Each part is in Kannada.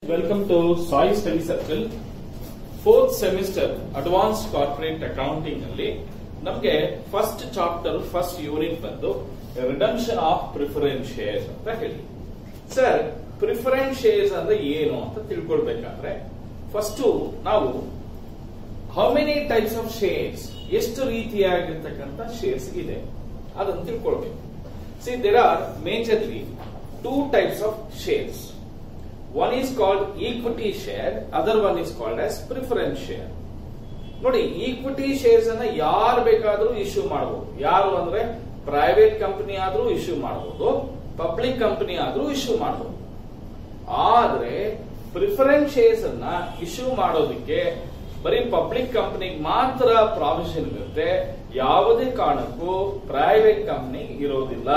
Welcome to Sai Study Circle. Fourth semester advance corporate accounting ಅಲ್ಲಿ ನಮಗೆ ಫಸ್ಟ್ ಚಾಪ್ಟರ್ ಫಸ್ಟ್ ಯೂನಿಟ್ ಬಂದು ರಿಡಮ್ಷನ್ ಆಫ್ ಪ್ರಿಫರೆನ್ಸ್ ಶೇರ್ಸ್ ಅಂತ ಹೇಳಿ ಸರ್ ಪ್ರಿಫರೆನ್ಸ್ ಶೇರ್ಸ್ ಅಂದ್ರೆ ಏನು ಅಂತ ತಿಳ್ಕೊಳ್ಬೇಕಾದ್ರೆ ಫಸ್ಟ್ ನಾವು how many types of shares ಎಷ್ಟು ರೀತಿಯಾಗಿರ್ತಕ್ಕಂಥ ಶೇರ್ಸ್ ಇದೆ ಅದನ್ನು ತಿಳ್ಕೊಳ್ಬೇಕು see there are majorly two types of shares one is called equity share other one is called as preference share ನೋಡಿ ಈಕ್ವಿಟಿ ಶೇರ್ಸ್ ಅನ್ನ ಯಾರು ಬೇಕಾದ್ರೂ ಇಶ್ಯೂ ಮಾಡಬಹುದು ಯಾರು ಅಂದ್ರೆ ಪ್ರೈವೇಟ್ ಕಂಪನಿ ಆದ್ರೂ ಇಶ್ಯೂ ಮಾಡಬಹುದು ಪಬ್ಲಿಕ್ ಕಂಪನಿ ಆದ್ರೂ ಇಶ್ಯೂ ಮಾಡಬಹುದು ಆದ್ರೆ ಪ್ರಿಫರೆನ್ಸ್ ಶೇರ್ಸ್ ಅನ್ನ ಇಶ್ಯೂ ಮಾಡೋದಕ್ಕೆ ಬರೀ ಪಬ್ಲಿಕ್ ಕಂಪನಿಗೆ ಮಾತ್ರ ಪ್ರಾವಿಷನ್ ಇರುತ್ತೆ ಯಾವುದೇ ಕಾರಣಕ್ಕೂ ಪ್ರೈವೇಟ್ ಕಂಪನಿ ಇರೋದಿಲ್ಲ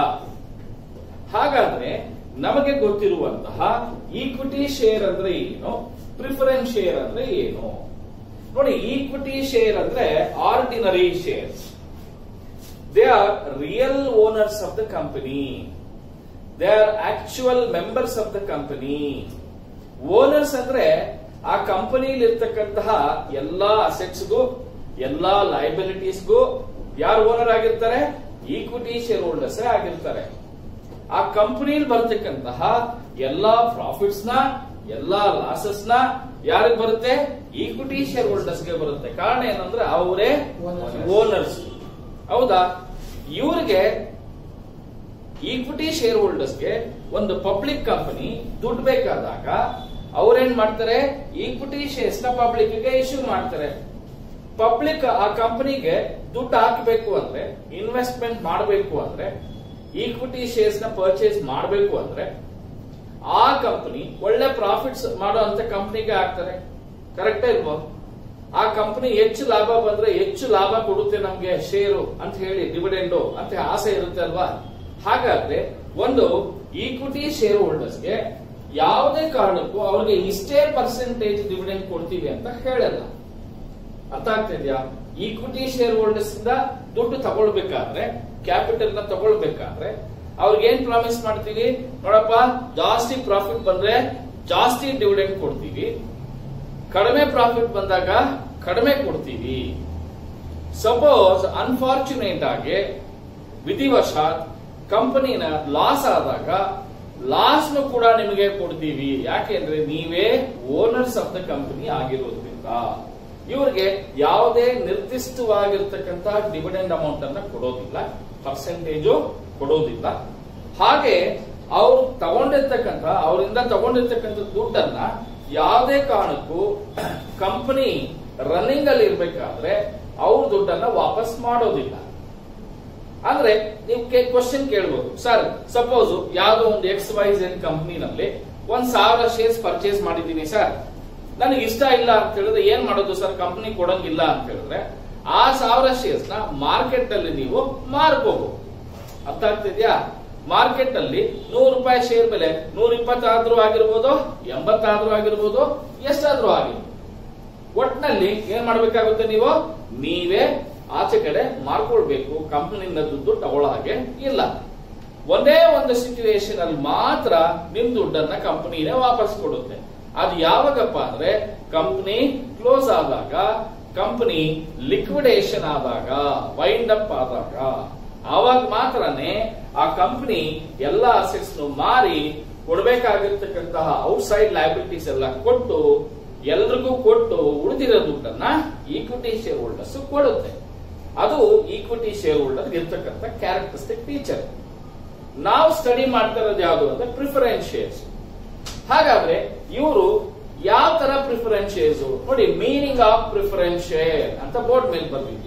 ಹಾಗಾದ್ರೆ ನಮಗೆ ಗೊತ್ತಿರುವಂತಹ ಈಕ್ವಿಟಿ ಶೇರ್ ಅಂದ್ರೆ ಏನು ಪ್ರಿಫರೆನ್ಸ್ ಶೇರ್ ಅಂದ್ರೆ ಏನು ನೋಡಿ ಈಕ್ವಿಟಿ ಶೇರ್ ಅಂದ್ರೆ ordinary shares they are real owners of the company they are actual members of the company owners ಅಂದ್ರೆ ಆ ಕಂಪನಿಲಿ ಇರ್ತಕ್ಕಂತಹ ಎಲ್ಲಾ ಅಸೆಟ್ಸ್ಗೂ ಎಲ್ಲಾ ಲೈಬಿಲಿಟೀಸ್ಗೂ ಯಾರು ಓನರ್ ಆಗಿರ್ತಾರೆ ಈಕ್ವಿಟಿ ಶೇರ್ ಹೋಲ್ಡರ್ಸ್ ಆಗಿರ್ತಾರೆ ಆ ಕಂಪನಿಲಿ ಬರ್ತಕ್ಕಂತಹ ಎಲ್ಲಾ ಪ್ರಾಫಿಟ್ಸ್ ನ ಎಲ್ಲಾ ಲಾಸಸ್ ನ ಯಾರಿಗೆ ಬರುತ್ತೆ ಈಕ್ವಿಟಿ ಶೇರ್ ಹೋಲ್ಡರ್ಸ್ ಗೆ ಬರುತ್ತೆ ಕಾರಣ ಏನಂದ್ರೆ ಅವರೇ ಓನರ್ಸ್ ಹೌದಾ ಇವ್ರಿಗೆ ಈಕ್ವಿಟಿ ಶೇರ್ ಹೋಲ್ಡರ್ಸ್ಗೆ ಒಂದು ಪಬ್ಲಿಕ್ ಕಂಪನಿ ದುಡ್ಡು ಬೇಕಾದಾಗ ಅವ್ರೇನ್ ಮಾಡ್ತಾರೆ ಈಕ್ವಿಟಿ ಶೇರ್ಸ್ ನ ಪಬ್ಲಿಕ್ ಗೆ ಇಶ್ಯೂ ಮಾಡ್ತಾರೆ ಪಬ್ಲಿಕ್ ಆ ಕಂಪನಿಗೆ ದುಡ್ಡು ಹಾಕಬೇಕು ಅಂದ್ರೆ ಇನ್ವೆಸ್ಟ್ಮೆಂಟ್ ಮಾಡಬೇಕು ಅಂದ್ರೆ ಈಕ್ವಿಟಿ ಶೇರ್ಸ್ ನ ಪರ್ಚೇಸ್ ಮಾಡಬೇಕು ಅಂದ್ರೆ ಆ ಕಂಪನಿ ಒಳ್ಳೆ ಪ್ರಾಫಿಟ್ಸ್ ಮಾಡೋ ಅಂತ ಕಂಪನಿಗೆ ಹಾಕ್ತಾರೆ ಕರೆಕ್ಟ್ ಇಲ್ವೋ ಆ ಕಂಪನಿ ಹೆಚ್ಚು ಲಾಭ ಬಂದ್ರೆ ಹೆಚ್ಚು ಲಾಭ ಕೊಡುತ್ತೆ ನಮ್ಗೆ ಶೇರು ಅಂತ ಹೇಳಿ ಡಿವಿಡೆಂಡು ಅಂತ ಆಸೆ ಇರುತ್ತೆ ಅಲ್ವಾ ಹಾಗಾದ್ರೆ ಒಂದು ಈಕ್ವಿಟಿ ಶೇರ್ ಹೋಲ್ಡರ್ಸ್ಗೆ ಯಾವುದೇ ಕಾರಣಕ್ಕೂ ಅವ್ರಿಗೆ ಇಷ್ಟೇ ಪರ್ಸೆಂಟೇಜ್ ಡಿವಿಡೆಂಡ್ ಕೊಡ್ತೀವಿ ಅಂತ ಹೇಳಲ್ಲ ಅರ್ಥ ಆಗ್ತಿದ್ಯಾ ಈಕ್ವಿಟಿ ಶೇರ್ ಹೋಲ್ಡರ್ಸ್ ಇಂದ ದುಡ್ಡು ತಗೊಳ್ಬೇಕಾದ್ರೆ ಕ್ಯಾಪಿಟಲ್ ನ ತಗೊಳ್ಬೇಕಾದ್ರೆ ಅವ್ರಿಗೆ ಏನ್ ಪ್ರಾಮಿಸ್ ಮಾಡ್ತೀವಿ ನೋಡಪ್ಪ ಜಾಸ್ತಿ ಪ್ರಾಫಿಟ್ ಬಂದ್ರೆ ಜಾಸ್ತಿ ಡಿವಿಡೆಂಡ್ ಕೊಡ್ತೀವಿ ಕಡಿಮೆ ಪ್ರಾಫಿಟ್ ಬಂದಾಗ ಕಡಿಮೆ ಕೊಡ್ತೀವಿ ಸಪೋಸ್ ಅನ್ಫಾರ್ಚುನೇಟ್ ಆಗಿ ವಿಧಿವಶಾತ್ ಕಂಪನಿನ ಲಾಸ್ ಆದಾಗ ಲಾಸ್ ಕೂಡ ನಿಮಗೆ ಕೊಡ್ತೀವಿ ಯಾಕೆಂದ್ರೆ ನೀವೇ ಓನರ್ಸ್ ಆಫ್ ದ ಕಂಪನಿ ಆಗಿರೋದ್ರಿಂದ ಇವ್ರಿಗೆ ಯಾವುದೇ ನಿರ್ದಿಷ್ಟವಾಗಿರ್ತಕ್ಕಂತಹ ಡಿವಿಡೆಂಡ್ ಅಮೌಂಟ್ ಅನ್ನ ಕೊಡೋದಿಲ್ಲ ಪರ್ಸೆಂಟೇಜು ಕೊಡೋದಿಲ್ಲ ಹಾಗೆ ಅವ್ರು ತಗೊಂಡಿರ್ತಕ್ಕಂಥ ಅವರಿಂದ ತಗೊಂಡಿರ್ತಕ್ಕಂಥ ದುಡ್ಡನ್ನ ಯಾವುದೇ ಕಾರಣಕ್ಕೂ ಕಂಪನಿ ರನ್ನಿಂಗ್ ಅಲ್ಲಿ ಇರ್ಬೇಕಾದ್ರೆ ಅವ್ರ ದುಡ್ಡನ್ನ ವಾಪಸ್ ಮಾಡೋದಿಲ್ಲ ಅಂದ್ರೆ ನೀವು ಕ್ವಶನ್ ಕೇಳ್ಬೋದು ಸರ್ ಸಪೋಸ್ ಯಾವ್ದೋ ಒಂದು ಎಕ್ಸ್ ವೈ ಝೆಡ್ ಕಂಪ್ನಿನಲ್ಲಿ ಒಂದ್ ಸಾವಿರ ಶೇರ್ಸ್ ಪರ್ಚೇಸ್ ಮಾಡಿದ್ದೀನಿ ಸರ್ ನನಗೆ ಇಷ್ಟ ಇಲ್ಲ ಅಂತ ಹೇಳಿದ್ರೆ ಏನ್ ಮಾಡೋದು ಸರ್ ಕಂಪನಿ ಕೊಡಂಗಿಲ್ಲ ಅಂತ ಹೇಳಿದ್ರೆ ಆ ಸಾವಿರ ಶೇರ್ಸ್ ನ ಮಾರ್ಕೆಟ್ ಅಲ್ಲಿ ನೀವು ಮಾರ್ಕೋಬಹುದು ಅರ್ಥ ಆಗ್ತಿದ್ಯಾ ಮಾರ್ಕೆಟ್ ಅಲ್ಲಿ ನೂರು ರೂಪಾಯಿ ಶೇರ್ ಬೆಲೆ ನೂರ ಇಪ್ಪತ್ತಾದ್ರೂ ಆಗಿರ್ಬೋದು ಎಂಬತ್ತಾದ್ರೂ ಆಗಿರ್ಬೋದು ಎಷ್ಟಾದ್ರೂ ಆಗಿರ್ಬೋದು ಒಟ್ನಲ್ಲಿ ಏನ್ ಮಾಡ್ಬೇಕಾಗುತ್ತೆ ನೀವು ನೀವೇ ಆಚೆ ಕಡೆ ಮಾರ್ಕೊಳ್ಬೇಕು ಕಂಪನಿಯಿಂದ ದುಡ್ಡು ತಗೊಳ್ಳೋ ಹಾಗೆ ಇಲ್ಲ ಒಂದೇ ಒಂದು ಸಿಚುವೇಶನ್ ಅಲ್ಲಿ ಮಾತ್ರ ನಿಮ್ ದುಡ್ಡನ್ನ ಕಂಪನಿನೇ ವಾಪಸ್ ಕೊಡುತ್ತೆ ಅದು ಯಾವಾಗಪ್ಪ ಅಂದ್ರೆ ಕಂಪನಿ ಕ್ಲೋಸ್ ಆದಾಗ ಕಂಪನಿ ಲಿಕ್ವಿಡೇಷನ್ ಆದಾಗ ವೈಂಡ್ ಅಪ್ ಆದಾಗ ಆವಾಗ ಮಾತ್ರನೇ ಆ ಕಂಪನಿ ಎಲ್ಲ ಅಸೆಟ್ಸ್ ಮಾರಿ ಕೊಡಬೇಕಾಗಿರ್ತಕ್ಕಂತಹ ಔಟ್ಸೈಡ್ ಲೈಬಿಲಿಟೀಸ್ ಎಲ್ಲ ಕೊಟ್ಟು ಎಲ್ರಿಗೂ ಕೊಟ್ಟು ಉಳಿದಿರೋ ದುಡ್ಡನ್ನ ಈಕ್ವಿಟಿ ಶೇರ್ ಹೋಲ್ಡರ್ಸ್ ಕೊಡುತ್ತೆ ಅದು ಈಕ್ವಿಟಿ ಶೇರ್ ಹೋಲ್ಡರ್ ಇರ್ತಕ್ಕಂಥ ಕ್ಯಾರೆಕ್ಟರಿಸ್ಟಿಕ್ ಫೀಚರ್ ನಾವು ಸ್ಟಡಿ ಮಾಡ್ತಾ ಇರೋದು ಯಾವುದು ಅಂದ್ರೆ ಪ್ರಿಫರೆನ್ಸ್ ಶೇರ್ಸ್ ಹಾಗಾದ್ರೆ ಇವರು ಯಾವ ತರ ಪ್ರಿಫರೆನ್ಸ್ ಶೇರ್ಸ್ ನೋಡಿ ಮೀನಿಂಗ್ ಆಫ್ ಪ್ರಿಫರೆನ್ಸ್ ಶೇರ್ ಅಂತ ಬೋರ್ಡ್ ಮೇಲೆ ಬರ್ತಿದ್ದೀವಿ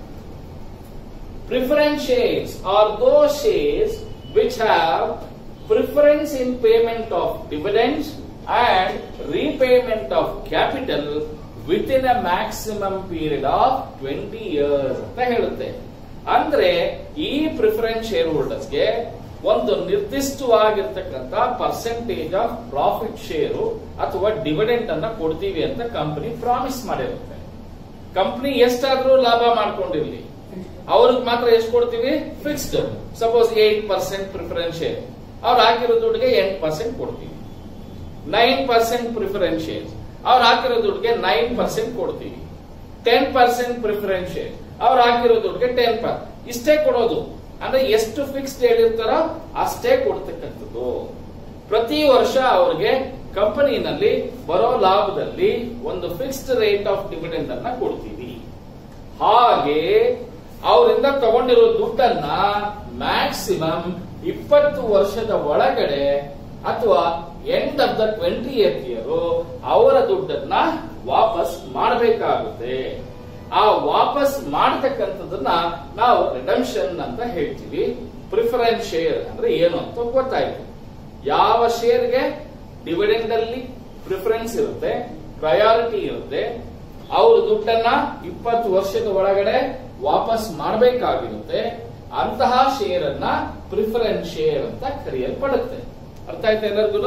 preference shares are those shares which have preference in payment of dividends and repayment of capital within a maximum period of twenty years ಅಂತ ಹೇಳುತ್ತೆ ಅಂದ್ರೆ ಈ ಪ್ರಿಫರೆನ್ಸ್ ಶೇರ್ ಹೋಲ್ಡರ್ಸ್ಗೆ ಒಂದು ನಿರ್ದಿಷ್ಟವಾಗಿರ್ತಕ್ಕಂಥ ಪರ್ಸೆಂಟೇಜ್ ಆಫ್ ಪ್ರಾಫಿಟ್ ಶೇರು ಅಥವಾ ಡಿವಿಡೆಂಟ್ ಅನ್ನ ಕೊಡ್ತೀವಿ ಅಂತ ಕಂಪನಿ ಪ್ರಾಮಿಸ್ ಮಾಡಿರುತ್ತೆ ಕಂಪನಿ ಎಷ್ಟಾದ್ರೂ ಲಾಭ ಮಾಡ್ಕೊಂಡಿರ್ಲಿ ಅವ್ರಿಗೆ ಮಾತ್ರ ಎಷ್ಟು ಕೊಡ್ತೀವಿ fixed suppose eight percent preference share ಅವ್ರು ಹಾಕಿರೋ ದುಡ್ಡಿಗೆ ಎಂಟು ಪರ್ಸೆಂಟ್ ಕೊಡ್ತೀವಿ ನೈನ್ ಪರ್ಸೆಂಟ್ ಪ್ರಿಫರೆನ್ಸ್ ಶೇರ್ಸ್ ಅವ್ರು ಹಾಕಿರೋ ದುಡ್ಡಿಗೆ ನೈನ್ ಪರ್ಸೆಂಟ್ ಕೊಡ್ತೀವಿ ಟೆನ್ ಪರ್ಸೆಂಟ್ ಪ್ರಿಫರೆನ್ಸ್ ಶೇರ್ ಅವ್ರು ಹಾಕಿರೋ ದುಡ್ಡಿಗೆ ಟೆನ್ ಪರ್ ಇಷ್ಟೇ ಕೊಡೋದು ಅಂದ್ರೆ ಎಷ್ಟು ಫಿಕ್ಸ್ಡ್ ಹೇಳಿರ್ತಾರೋ ಅಷ್ಟೇ ಕೊಡ್ತಕ್ಕಂಥದ್ದು ಪ್ರತಿ ವರ್ಷ ಅವ್ರಿಗೆ ಕಂಪನಿನಲ್ಲಿ ಬರೋ ಲಾಭದಲ್ಲಿ ಒಂದು ಫಿಕ್ಸ್ಡ್ ರೇಟ್ ಆಫ್ ಡಿವಿಡೆಂಡ್ ಅನ್ನ ಕೊಡ್ತೀವಿ ಹಾಗೆ ಅವರಿಂದ ತಗೊಂಡಿರೋ ದುಡ್ಡನ್ನ ಮ್ಯಾಕ್ಸಿಮಮ್ ಇಪ್ಪತ್ತು ವರ್ಷದ ಒಳಗಡೆ ಅಥವಾ end of the twenty year ಅವರ ದುಡ್ಡನ್ನ ವಾಪಸ್ ಮಾಡಬೇಕಾಗುತ್ತೆ ಆ ವಾಪಸ್ ಮಾಡತಕ್ಕಂಥದನ್ನ ನಾವು ರಿಡಮ್ಷನ್ ಅಂತ ಹೇಳ್ತೀವಿ ಪ್ರಿಫರೆನ್ಸ್ ಶೇರ್ ಅಂದ್ರೆ ಏನು ಅಂತ ಗೊತ್ತಾಯ್ತು ಯಾವ ಶೇರ್ಗೆ ಡಿವಿಡೆಂಡ್ ಅಲ್ಲಿ ಪ್ರಿಫರೆನ್ಸ್ ಇರುತ್ತೆ ಪ್ರಯಾರಿಟಿ ಇರುತ್ತೆ ಅವ್ರ ದುಡ್ಡನ್ನ ಇಪ್ಪತ್ತು ವರ್ಷದ ಒಳಗಡೆ ವಾಪಸ್ ಮಾಡಬೇಕಾಗಿರುತ್ತೆ ಅಂತಹ ಶೇರ್ ಅನ್ನ ಪ್ರಿಫರೆನ್ಸ್ ಶೇರ್ ಅಂತ ಕರೆಯಲ್ಪಡುತ್ತೆ ಅರ್ಥ ಆಯ್ತಾ ಎಲ್ಲರಿಗೂ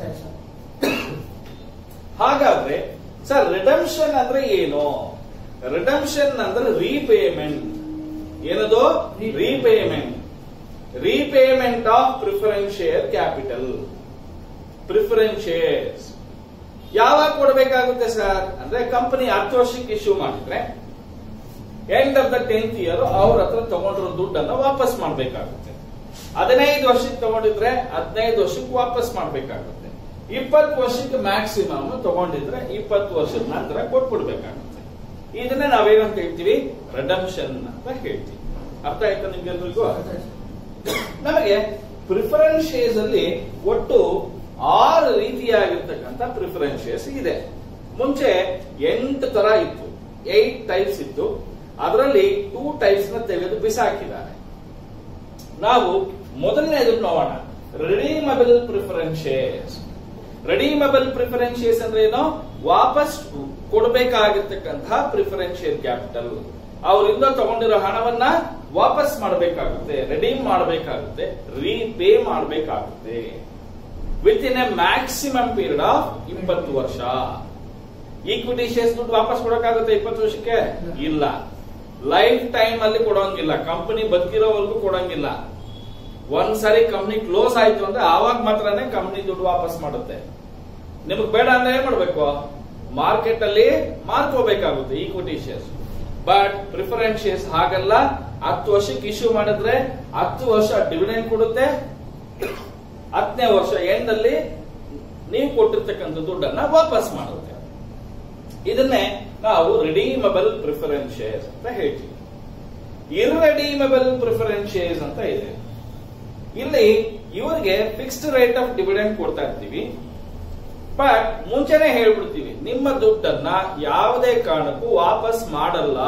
ಹಾಗಾದ್ರೆ ಸರ್ ರಿಡಮ್ಷನ್ ಅಂದ್ರೆ ಏನು ರಿಡಮ್ಷನ್ ಅಂದ್ರೆ ರೀಪೇಮೆಂಟ್ ಏನದು repayment repayment of preference share capital preference shares ಯಾವಾಗ ಕೊಡಬೇಕಾಗುತ್ತೆ ಸರ್ ಅಂದ್ರೆ ಕಂಪನಿ ಹತ್ತು ವರ್ಷಕ್ಕೆ ಇಶ್ಯೂ ಮಾಡಿದ್ರೆ end of the tenth year ಅವ್ರ ಹತ್ರ ತಗೊಂಡಿರೋ ದುಡ್ಡನ್ನ ವಾಪಸ್ ಮಾಡಬೇಕಾಗುತ್ತೆ ಹದಿನೈದು ವರ್ಷಕ್ಕೆ ತಗೊಂಡಿದ್ರೆ ಹದಿನೈದು ವರ್ಷಕ್ಕೆ ವಾಪಸ್ ಮಾಡಬೇಕಾಗುತ್ತೆ ಇಪ್ಪತ್ತು ವರ್ಷಕ್ಕೆ ಮ್ಯಾಕ್ಸಿಮಮ್ ತಗೊಂಡಿದ್ರೆ ಇಪ್ಪತ್ತು ವರ್ಷದ ನಂತರ ಕೊಟ್ಬಿಡ್ಬೇಕಾಗುತ್ತೆ ಇದನ್ನೇ ನಾವೇನಂತ ಹೇಳ್ತೀವಿ ರಿಡಮ್ಷನ್ ಅಂತ ಹೇಳ್ತೀವಿ ಅರ್ಥ ಆಯ್ತಾ ನಿಮ್ಗೆಲ್ರಿಗೂ ನಮಗೆ ಪ್ರಿಫರೆನ್ಸ್ ಶೇರ್ಸ್ ಅಲ್ಲಿ ಒಟ್ಟು ಆರು ರೀತಿಯಾಗಿರ್ತಕ್ಕಂಥ ಪ್ರಿಫರೆನ್ಸ್ ಶೇರ್ಸ್ ಇದೆ ಮುಂಚೆ ಎಂಟು ತರ ಇತ್ತು ಏಟ್ ಟೈಪ್ಸ್ ಇತ್ತು ಅದರಲ್ಲಿ ಟೂ ಟೈಪ್ಸ್ ನ ತೆಗೆದು ಬಿಸಾಕಿದ್ದಾರೆ ನಾವು ಮೊದಲನೇದು ನೋಡೋಣ redeemable preference shares redeemable preference shares ಅಂದ್ರೆ ಏನು ವಾಪಸ್ ಕೊಡಬೇಕಾಗಿರ್ತಕ್ಕಂತಹ ಪ್ರಿಫರೆನ್ಸ್ ಶೇರ್ ಕ್ಯಾಪಿಟಲ್ ಅವರಿಂದ ತಗೊಂಡಿರೋ ಹಣವನ್ನ ವಾಪಸ್ ಮಾಡಬೇಕಾಗುತ್ತೆ ರೆಡೀಮ್ ಮಾಡಬೇಕಾಗುತ್ತೆ ರೀಪೇ ಮಾಡಬೇಕಾಗುತ್ತೆ within a maximum period of ಇಪ್ಪತ್ತು ವರ್ಷ ಈಕ್ವಿಟಿ ಶೇರ್ಸ್ ದುಡ್ಡು ವಾಪಸ್ ಕೊಡಕ್ಕಾಗುತ್ತೆ ಇಪ್ಪತ್ತು ವರ್ಷಕ್ಕೆ ಇಲ್ಲ ಲೈಫ್ ಟೈಮ್ ಅಲ್ಲಿ ಕೊಡೋಂಗಿಲ್ಲ ಕಂಪನಿ ಬದುಕಿರೋವರೆಗೂ ಕೊಡೋಂಗಿಲ್ಲ ಒಂದ್ ಸಾರಿ ಕಂಪ್ನಿ ಕ್ಲೋಸ್ ಆಯ್ತು ಅಂದ್ರೆ ಆವಾಗ ಮಾತ್ರನೇ ಕಂಪ್ನಿ ದುಡ್ಡು ವಾಪಸ್ ಮಾಡುತ್ತೆ ನಿಮಗ್ ಬೇಡ ಅಂದ್ರೆ ಏನ್ ಮಾಡ್ಬೇಕು ಮಾರ್ಕೆಟ್ ಅಲ್ಲಿ ಮಾರ್ಕೋಬೇಕಾಗುತ್ತೆ equity shares but preference shares ಹಾಗಲ್ಲ ಹತ್ತು ವರ್ಷಕ್ಕೆ ಇಶ್ಯೂ ಮಾಡಿದ್ರೆ ಹತ್ತು ವರ್ಷ ಡಿವಿಡೆಂಡ್ ಕೊಡುತ್ತೆ ಹತ್ತನೇ ವರ್ಷ ಎಂಡ್ ಅಲ್ಲಿ ನೀವು ಕೊಟ್ಟಿರ್ತಕ್ಕಂಥ ದುಡ್ಡನ್ನ ವಾಪಸ್ ಮಾಡುತ್ತೆ ಇದನ್ನೇ ನಾವು ರಿಡೀಮಬಲ್ ಪ್ರಿಫರೆನ್ಸ್ ಶೇರ್ಸ್ ಅಂತ ಹೇಳ್ತೀವಿ ಇರ್ರೆಡೀಮಬಲ್ ಪ್ರಿಫರೆನ್ಸ್ ಶೇರ್ಸ್ ಅಂತ ಇದೆ ಇಲ್ಲಿ ಇವರಿಗೆ ಫಿಕ್ಸ್ಡ್ ರೇಟ್ ಆಫ್ ಡಿವಿಡೆಂಡ್ ಕೊಡ್ತಾ ಇರ್ತೀವಿ ಬಟ್ ಮುಂಚೆನೆ ಹೇಳ್ಬಿಡ್ತೀವಿ ನಿಮ್ಮ ದುಡ್ಡನ್ನ ಯಾವುದೇ ಕಾರಣಕ್ಕೂ ವಾಪಸ್ ಮಾಡಲ್ಲ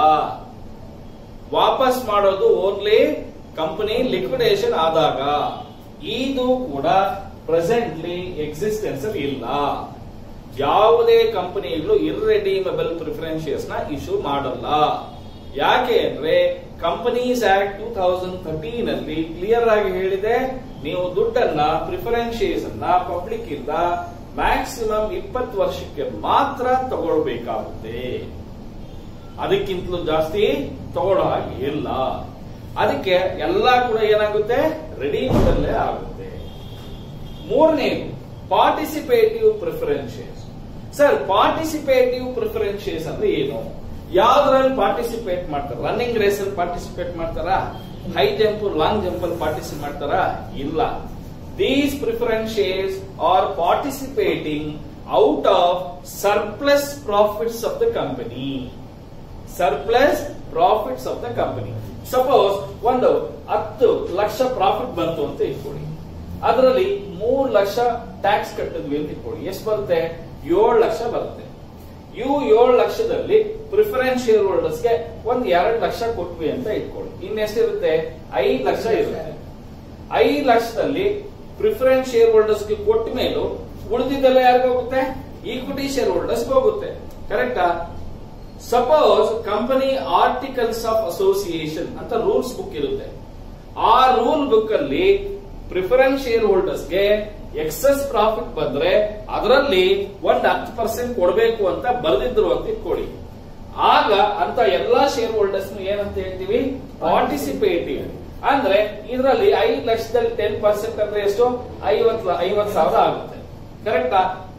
ವಾಪಸ್ ಮಾಡೋದು ಓನ್ಲಿ ಕಂಪನಿ ಲಿಕ್ವಿಡೇಷನ್ ಆದಾಗ ಇದು ಕೂಡ ಪ್ರೆಸೆಂಟ್ಲಿ ಎಕ್ಸಿಸ್ಟೆನ್ಸ್ ಅಲ್ಲಿ ಇಲ್ಲ ಯಾವುದೇ ಕಂಪನಿಗಳು ಇರ್ರೆಡೀಮಬಲ್ ಪ್ರಿಫರೆನ್ಸ್ ಶೇರ್ಸ್ ನ ಇಶ್ಯೂ ಮಾಡಲ್ಲ ಯಾಕೆ ಅಂದ್ರೆ companies act two thousand thirteen ಅಲ್ಲಿ ಕ್ಲಿಯರ್ ಆಗಿ ಹೇಳಿದೆ ನೀವು ದುಡ್ಡನ್ನ ಪ್ರಿಫರೆನ್ಸ್ ಶೇರ್ಸ್ ಅನ್ನ ಪಬ್ಲಿಕ್ ಇಂದ ಮ್ಯಾಕ್ಸಿಮಮ್ ಇಪ್ಪತ್ತು ವರ್ಷಕ್ಕೆ ಮಾತ್ರ ತಗೊಳ್ಬೇಕಾಗುತ್ತೆ ಅದಕ್ಕಿಂತಲೂ ಜಾಸ್ತಿ ತಗೊಳ್ಳೋ ಹಾಗೆ ಇಲ್ಲ ಅದಕ್ಕೆ ಎಲ್ಲ ಕೂಡ ಏನಾಗುತ್ತೆ ರೆಡಿಮೇಡಲ್ಲೇ ಆಗುತ್ತೆ ಮೂರನೇದು participative preference shares sir participative preference shares ಅಂದ್ರೆ ಏನು ಯಾವ್ದ್ರಲ್ಲಿ ಪಾರ್ಟಿಸಿಪೇಟ್ ಮಾಡ್ತಾರೆ ರನ್ನಿಂಗ್ ರೇಸ್ ಅಲ್ಲಿ ಪಾರ್ಟಿಸಿಪೇಟ್ ಮಾಡ್ತಾರಾ ಹೈ ಜಂಪ್ ಲಾಂಗ್ ಜಂಪ್ ಅಲ್ಲಿ ಪಾರ್ಟಿಸಿಪೇಟ್ ಮಾಡ್ತಾರಾ ಇಲ್ಲ these preference shares are participating out of surplus profits of the company surplus profits of the company suppose ಒಂದು ಹತ್ತು ಲಕ್ಷ ಪ್ರಾಫಿಟ್ ಬಂತು ಅಂತ ಇಟ್ಕೊಳ್ಳಿ ಅದರಲ್ಲಿ ಮೂರ್ ಲಕ್ಷ ಟ್ಯಾಕ್ಸ್ ಕಟ್ಟಿದ್ವಿ ಅಂತ ಇಟ್ಕೊಳ್ಳಿ ಎಷ್ಟು ಬರುತ್ತೆ ಏಳು ಲಕ್ಷ ಬರುತ್ತೆ ಇವು ಏಳು ಲಕ್ಷದಲ್ಲಿ ಪ್ರಿಫರೆನ್ಸ್ ಶೇರ್ ಹೋಲ್ಡರ್ಸ್ಗೆ ಒಂದ್ ಎರಡು ಲಕ್ಷ ಕೊಟ್ವಿ ಅಂತ ಇಟ್ಕೊಳ್ಳಿ ಇನ್ನೆಷ್ಟಿರುತ್ತೆ ಐದು ಲಕ್ಷ ಇರುತ್ತೆ ಐದು ಲಕ್ಷದಲ್ಲಿ ಪ್ರಿಫರೆನ್ಸ್ ಶೇರ್ ಹೋಲ್ಡರ್ಸ್ಗೆ ಕೊಟ್ಟ ಮೇಲೂ ಉಳಿದಿದ್ದೆಲ್ಲ ಯಾರಿಗ ಹೋಗುತ್ತೆ ಈಕ್ವಿಟಿ ಶೇರ್ ಹೋಲ್ಡರ್ಸ್ ಹೋಗುತ್ತೆ ಕರೆಕ್ಟಾ suppose company articles of association ಅಂತ ರೂಲ್ಸ್ ಬುಕ್ ಇರುತ್ತೆ ಆ ರೂಲ್ ಬುಕ್ ಅಲ್ಲಿ ಪ್ರಿಫರೆನ್ಸ್ ಶೇರ್ ಹೋಲ್ಡರ್ಸ್ಗೆ ಎಕ್ಸೆಸ್ ಪ್ರಾಫಿಟ್ ಬಂದ್ರೆ ಅದರಲ್ಲಿ ಒಂದ್ ಹತ್ತು ಪರ್ಸೆಂಟ್ ಕೊಡಬೇಕು ಅಂತ ಬರೆದಿದ್ರು ಅಂತ ಇಟ್ಕೊಳ್ಳಿ ಆಗ ಅಂತ ಎಲ್ಲಾ ಶೇರ್ ಹೋಲ್ಡರ್ಸ್ ಏನಂತ ಹೇಳ್ತೀವಿ ಪಾರ್ಟಿಸಿಪೇಟಿವ್ ಅಂದ್ರೆ ಇದರಲ್ಲಿ ಐದು ಲಕ್ಷದಲ್ಲಿ ಟೆನ್ ಪರ್ಸೆಂಟ್ ಅಂದ್ರೆ ಎಷ್ಟು ಐವತ್ ಐವತ್ ಸಾವಿರ ಆಗುತ್ತೆ ಕರೆಕ್ಟಾ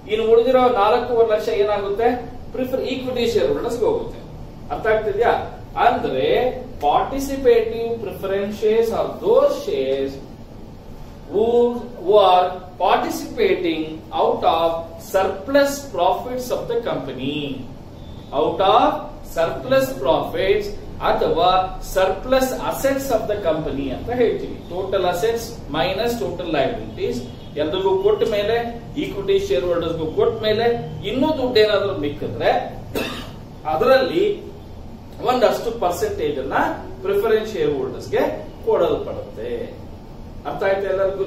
ಇನ್ನು ಉಳಿದಿರೋ ನಾಲ್ಕೂವರೆ ಲಕ್ಷ ಏನಾಗುತ್ತೆ ಪ್ರಿಫರ್ ಈಕ್ವಿಟಿ ಶೇರ್ ಹೋಲ್ಡರ್ಸ್ಗೆ ಹೋಗುತ್ತೆ ಅರ್ಥ ಆಗ್ತಿದ್ಯಾ ಅಂದ್ರೆ participative preference shares are those shares who, who are participating out of surplus profits of the company. Out of surplus profits ಅಥವಾ surplus assets of the company ಅಂತ ಹೇಳ್ತೀವಿ total assets minus total liabilities ಎಲ್ರಿಗೂ ಕೊಟ್ಟ ಮೇಲೆ ಈಕ್ವಿಟಿ ಶೇರ್ ಹೋಲ್ಡರ್ಸ್ಗೂ ಕೊಟ್ಟ ಮೇಲೆ ಇನ್ನೂ ದುಡ್ಡು ಏನಾದ್ರೂ ಮಿಕ್ಕಿದ್ರೆ ಅದರಲ್ಲಿ ಒಂದಷ್ಟು ಪರ್ಸೆಂಟೇಜ್ ಅನ್ನ ಪ್ರಿಫರೆನ್ಸ್ ಶೇರ್ ಹೋಲ್ಡರ್ಸ್ಗೆ ಕೊಡಲ್ಪಡುತ್ತೆ ಅರ್ಥ ಆಯ್ತಾ ಎಲ್ಲರಿಗೂ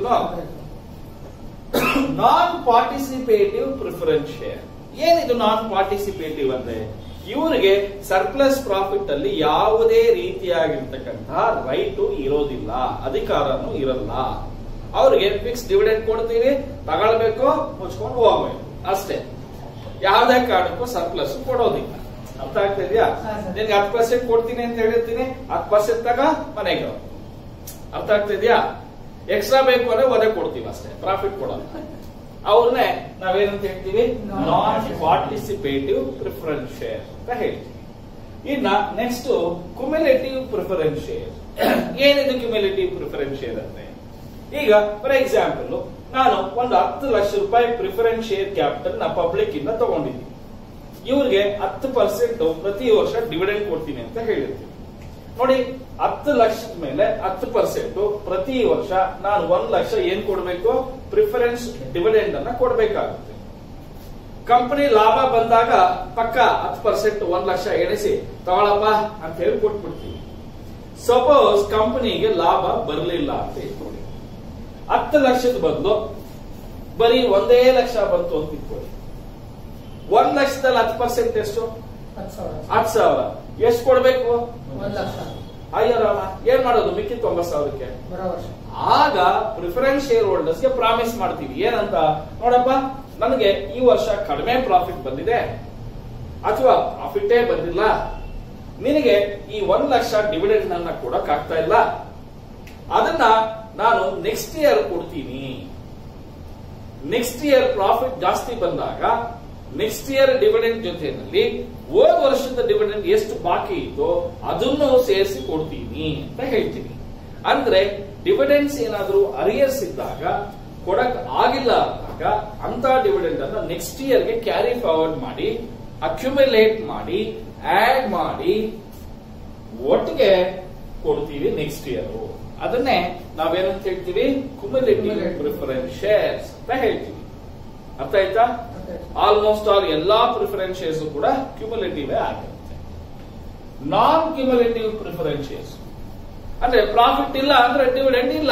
ನಾನ್ ಪಾರ್ಟಿಸಿಪೇಟಿವ್ ಪ್ರಿಫರೆನ್ಸ್ ಶೇರ್ ಏನಿದು ನಾನ್ ಪಾರ್ಟಿಸಿಪೇಟಿವ್ ಅಂದ್ರೆ ಇವರಿಗೆ ಸರ್ಪ್ಲಸ್ ಪ್ರಾಫಿಟ್ ಅಲ್ಲಿ ಯಾವುದೇ ರೀತಿಯಾಗಿರ್ತಕ್ಕಂತಹ ರೈಟು ಇರೋದಿಲ್ಲ ಅಧಿಕಾರನೂ ಇರಲ್ಲ ಅವ್ರಿಗೆ ಫಿಕ್ಸ್ ಡಿವಿಡೆಂಡ್ ಕೊಡ್ತೀವಿ ತಗೊಳ್ಬೇಕು ಮುಚ್ಕೊಂಡು ಹೋಗ್ಬೇಕು ಅಷ್ಟೇ ಯಾವುದೇ ಕಾರಣಕ್ಕೂ ಸರ್ಪ್ಲಸ್ ಕೊಡೋದಿಲ್ಲ ಅರ್ಥ ಆಗ್ತಾ ಇದೆಯಾ ಹಾ, ಸರ್. ನಿನ್ಗೆ ಹತ್ತು ಪರ್ಸೆಂಟ್ ಕೊಡ್ತೀನಿ ಅಂತ ಹೇಳಿರ್ತೀನಿ ಹತ್ತು ಪರ್ಸೆಂಟ್ ತಗ ಮನೆಗೆ ಹೋಗು. ಅರ್ಥ ಆಗ್ತಿದ್ಯಾ ಎಕ್ಸ್ಟ್ರಾ ಬೇಕು ಅಂದ್ರೆ ಒದೆ ಕೊಡ್ತೀವಿ ಅಷ್ಟೇ ಪ್ರಾಫಿಟ್ ಕೊಡಲ್ಲ ಅವ್ರನ್ನೇ ನಾವೇನಂತ ಹೇಳ್ತೀವಿ Non- non participative preference share ಅಂತ ಹೇಳ್ತೀವಿ ಇನ್ನ ನೆಕ್ಸ್ಟ್ ಕ್ಯುಮ್ಯುಲೇಟಿವ್ ಪ್ರಿಫರೆನ್ಸ್ ಶೇರ್ ಏನಿದು ಕ್ಯುಮ್ಯುಲೇಟಿವ್ ಪ್ರಿಫರೆನ್ಸ್ ಶೇರ್ ಅಂದ್ರೆ ಈಗ ಫಾರ್ ಎಕ್ಸಾಂಪಲ್ ನಾನು ಒಂದು ಹತ್ತು ಲಕ್ಷ ರೂಪಾಯಿ ಪ್ರಿಫರೆನ್ಸ್ ಶೇರ್ ಕ್ಯಾಪಿಟಲ್ ನ ಪಬ್ಲಿಕ್ ಇಂದ ತಗೊಂಡಿದ್ದೀನಿ ಇವ್ರಿಗೆ ಹತ್ತು ಪರ್ಸೆಂಟ್ ಪ್ರತಿ ವರ್ಷ ಡಿವಿಡೆಂಡ್ ಕೊಡ್ತೀನಿ ಅಂತ ಹೇಳಿರ್ತೀನಿ ನೋಡಿ ಹತ್ತು ಲಕ್ಷದ ಮೇಲೆ ಹತ್ತು ಪರ್ಸೆಂಟ್ ಪ್ರತಿ ವರ್ಷ ನಾನು ಒಂದ್ ಲಕ್ಷ ಏನ್ ಕೊಡ್ಬೇಕು ಪ್ರಿಫರೆನ್ಸ್ ಡಿವಿಡೆಂಡ್ ಅನ್ನ ಕೊಡ್ಬೇಕಾಗುತ್ತೆ ಕಂಪನಿ ಲಾಭ ಬಂದಾಗ ಪಕ್ಕ ಹತ್ತು ಪರ್ಸೆಂಟ್ ಒಂದ್ ಲಕ್ಷ ಎಣಿಸಿ ತಗೊಳಪ್ಪ ಅಂತ ಹೇಳಿ ಕೊಟ್ಬಿಡ್ತೀವಿ ಸಪೋಸ್ ಕಂಪನಿಗೆ ಲಾಭ ಬರಲಿಲ್ಲ ಅಂತ ಇಟ್ಕೊಳ್ಳಿ ಹತ್ತು ಲಕ್ಷದ ಬದಲು ಬರೀ ಒಂದೇ ಲಕ್ಷ ಬಂತು ಅಂತ ಇಟ್ಕೊಳ್ಳಿ ಒಂದ್ ಲಕ್ಷದಲ್ಲಿ ಹತ್ತು ಪರ್ಸೆಂಟ್ ಎಷ್ಟು ಹತ್ತು ಸಾವಿರ ಹತ್ತು ಸಾವಿರ ಎಷ್ಟು ಕೊಡ್ಬೇಕು ಒಂದ್ ಲಕ್ಷ ಅಯ್ಯೋ ರಾಮ ಏನ್ ಮಾಡೋದು ಮಿಕ್ಕಿ ತೊಂಬತ್ ಸಾವಿರಕ್ಕೆ ಬರೋ ವರ್ಷ ಆಗ ಪ್ರಿಫರೆನ್ಸ್ ಶೇರ್ ಹೋಲ್ಡರ್ಸ್ ಗೆ ಪ್ರಾಮಿಸ್ ಮಾಡ್ತೀವಿ ಏನಂತ ನೋಡಪ್ಪ ನನಗೆ ಈ ವರ್ಷ ಕಡಿಮೆ ಪ್ರಾಫಿಟ್ ಬಂದಿದೆ ಅಥವಾ ಪ್ರಾಫಿಟೇ ಬಂದಿಲ್ಲ ನಿನಗೆ ಈ ಒಂದ್ ಲಕ್ಷ ಡಿವಿಡೆಂಡ್ ನನ್ನ ಕೊಡಕ್ ಆಗ್ತಾ ಇಲ್ಲ ಅದನ್ನ ನಾನು ನೆಕ್ಸ್ಟ್ ಇಯರ್ ಕೊಡ್ತೀನಿ ನೆಕ್ಸ್ಟ್ ಇಯರ್ ಪ್ರಾಫಿಟ್ ಜಾಸ್ತಿ ಬಂದಾಗ ನೆಕ್ಸ್ಟ್ ಇಯರ್ ಡಿವಿಡೆಂಡ್ ಜೊತೆನಲ್ಲಿ ಹೋದ ವರ್ಷದ ಡಿವಿಡೆಂಡ್ ಎಷ್ಟು ಬಾಕಿ ಇತ್ತೋ ಅದನ್ನು ಸೇರಿಸಿ ಕೊಡ್ತೀನಿ ಅಂತ ಹೇಳ್ತೀನಿ ಅಂದ್ರೆ ಡಿವಿಡೆಂಡ್ಸ್ ಏನಾದ್ರೂ ಅರಿಯರ್ಸ್ ಇದ್ದಾಗ ಕೊಡಕ್ ಆಗಿಲ್ಲ ಅಂದಾಗ ಅಂತ ಡಿವಿಡೆಂಡ್ ಅನ್ನ ನೆಕ್ಸ್ಟ್ ಇಯರ್ಗೆ ಕ್ಯಾರಿ ಫಾರ್ವರ್ಡ್ ಮಾಡಿ ಅಕ್ಯುಮುಲೇಟ್ ಮಾಡಿ ಆಡ್ ಮಾಡಿ ಒಟ್ಟಿಗೆ ಕೊಡ್ತೀವಿ ನೆಕ್ಸ್ಟ್ ಇಯರ್ ಅದನ್ನೇ ನಾವೇನಂತ ಹೇಳ್ತೀವಿ ಕುಮುಲೇಟಿವ್ Cumulative. ಪ್ರಿಫರೆನ್ಸ್ ಶೇರ್ಸ್ ಅಂತ ಹೇಳ್ತೀವಿ ಅರ್ಥ ಆಯ್ತಾ ಮತ್ತೆ ಆಲ್ಮೋಸ್ಟ್ ಆಲ್ ಎಲ್ಲಾ ಪ್ರಿಫರೆನ್ಸ್ ಶೇರ್ಸ್ ಕೂಡ ಕ್ಯುಮುಲೇಟಿವ್ ಆಗಿರುತ್ತೆ ನಾನ್ ಕ್ಯುಮುಲೇಟಿವ್ ಪ್ರಿಫರೆನ್ಸ್ ಶೇರ್ಸ್ ಅಂದ್ರೆ ಪ್ರಾಫಿಟ್ ಇಲ್ಲ ಅಂದ್ರೆ ಡಿವಿಡೆಂಡ್ ಇಲ್ಲ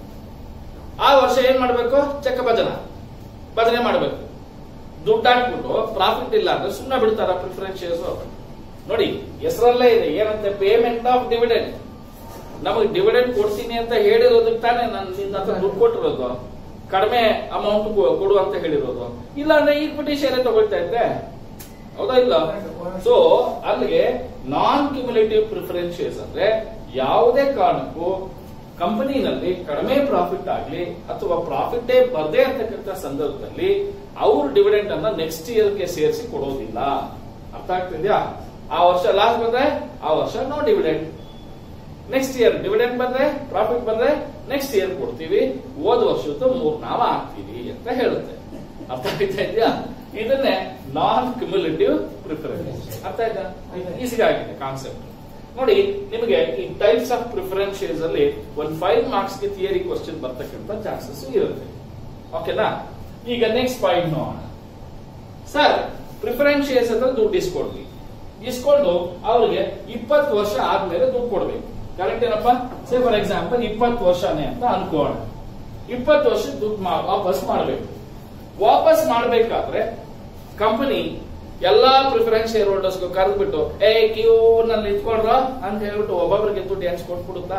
ಆ ವರ್ಷ ಏನ್ ಮಾಡ್ಬೇಕು ಚೆಕ್ಕ ಭಜನ ಭಜನೆ ಮಾಡ್ಬೇಕು ದುಡ್ಡು ಹಾಕ್ಬಿಟ್ಟು ಪ್ರಾಫಿಟ್ ಇಲ್ಲ ಅಂದ್ರೆ ಸುಮ್ಮನೆ ಬಿಡ್ತಾರ ಪ್ರಿಫರೆನ್ಸ್ ಶೇರ್ಸ್ ನೋಡಿ ಹೆಸರಲ್ಲೇ ಇದೆ ಏನಂತೆ ಪೇಮೆಂಟ್ ಆಫ್ ಡಿವಿಡೆಂಡ್ ನಮಗೆ ಡಿವಿಡೆಂಡ್ ಕೊಡ್ತೀನಿ ಅಂತ ಹೇಳಿರೋದಕ್ಕೆ ತಾನೇ ನಾನು ನಿನ್ನ ಹತ್ರ ದುಡ್ಡು ಕೊಟ್ಟಿರೋದು ಕಡಿಮೆ ಅಮೌಂಟ್ ಕೊಡು ಅಂತ ಹೇಳಿರೋದು ಇಲ್ಲ ಅಂದ್ರೆ ಈಕ್ವಿಟಿ ಶೇರ್ ತಗೊಳ್ತಾ ಇದ್ದೆ ಹೌದಾ ಇಲ್ಲ ಸೊ ಅಲ್ಲಿಗೆ ನಾನ್ ಕ್ಯುಮುಲೇಟಿವ್ ಪ್ರಿಫರೆನ್ಸ್ ಶೇರ್ಸ್ ಅಂದ್ರೆ ಯಾವುದೇ ಕಾರಣಕ್ಕೂ ಕಂಪನಿನಲ್ಲಿ ಕಡಿಮೆ ಪ್ರಾಫಿಟ್ ಆಗ್ಲಿ ಅಥವಾ ಪ್ರಾಫಿಟೇ ಬರದೇ ಇರ್ತಕ್ಕಂಥ ಸಂದರ್ಭದಲ್ಲಿ ಅವ್ರ ಡಿವಿಡೆಂಡ್ ಅನ್ನ ನೆಕ್ಸ್ಟ್ ಇಯರ್ಗೆ ಸೇರಿಸಿ ಕೊಡೋದಿಲ್ಲ ಅರ್ಥ ಆಗ್ತಿದ್ಯಾ ಆ ವರ್ಷ ಲಾಸ್ ಬಂದ್ರೆ ಆ ವರ್ಷ no dividend next year dividend ಬಂದ್ರೆ ಪ್ರಾಫಿಟ್ ಬಂದ್ರೆ ನೆಕ್ಸ್ಟ್ ಇಯರ್ ಕೊಡ್ತೀವಿ ಹೋದ ವರ್ಷದ್ದು ಮೂರ್ ನಾವ ಹಾಕ್ತೀವಿ ಅಂತ ಹೇಳುತ್ತೆ ಅರ್ಥ ಆಗ್ತಾ ಇದೆಯಾ ಇದನ್ನೇ ನಾನ್ ಕ್ಯುಮುಲೇಟಿವ್ ಪ್ರಿಫರೆನ್ಸ್ ಅರ್ಥ ಆಯ್ತಾ ಈಸಿಗೆ ಆಗಿದೆ ಕಾನ್ಸೆಪ್ಟ್ ನೋಡಿ ನಿಮಗೆ ಈ ಟೈಪ್ಸ್ ಆಫ್ ಪ್ರಿಫರೆನ್ಸ್ ಶೇರ್ಸ್ ಅಲ್ಲಿ ಒಂದು ಫೈವ್ ಮಾರ್ಕ್ಸ್ ಗೆ ಥಿಯರಿ ಕ್ವಶನ್ ಬರ್ತಕ್ಕಂಥ ಚಾನ್ಸಸ್ ಇರುತ್ತೆ ಓಕೆನಾ ಈಗ ನೆಕ್ಸ್ಟ್ ಪಾಯಿಂಟ್ ನೋಡೋಣ ಸರ್ ಪ್ರಿಫರೆನ್ಸ್ ಶೇರ್ಸ್ ಹತ್ರ ದುಡ್ಡು ಇಸ್ಕೊಡ್ತೀವಿ ಇಸ್ಕೊಂಡು ಅವ್ರಿಗೆ ಇಪ್ಪತ್ತು ವರ್ಷ ಆದ್ಮೇಲೆ ದುಡ್ಡು ಕೊಡ್ಬೇಕು ಕರೆಕ್ಟ್ ಏನಪ್ಪ ಸೇ ಫಾರ್ ಎಕ್ಸಾಂಪಲ್ ಇಪ್ಪತ್ತು ವರ್ಷನೇ ಅಂತ ಅನ್ಕೋಣ ಇಪ್ಪತ್ತು ವರ್ಷ ದುಡ್ಡು ಮಾ- ವಾಪಸ್ ಮಾಡಬೇಕು ವಾಪಸ್ ಮಾಡಬೇಕಾದ್ರೆ ಕಂಪನಿ ಎಲ್ಲಾ ಪ್ರಿಫರೆನ್ಸ್ ಶೇರ್ ಹೋಲ್ಡರ್ಸ್ ಕರೆದ್ಬಿಟ್ಟು ಏ ಕ್ಯೂ ನಲ್ಲಿ ನಿಂತ್ಕೊಳ್ರ ಅಂತ ಹೇಳ್ಬಿಟ್ಟು ಒಬ್ಬೊಬ್ಬರಿಗೆ ದುಡ್ಡು ಹೆಂಚ್ ಕೊಟ್ಬಿಡುತ್ತಾ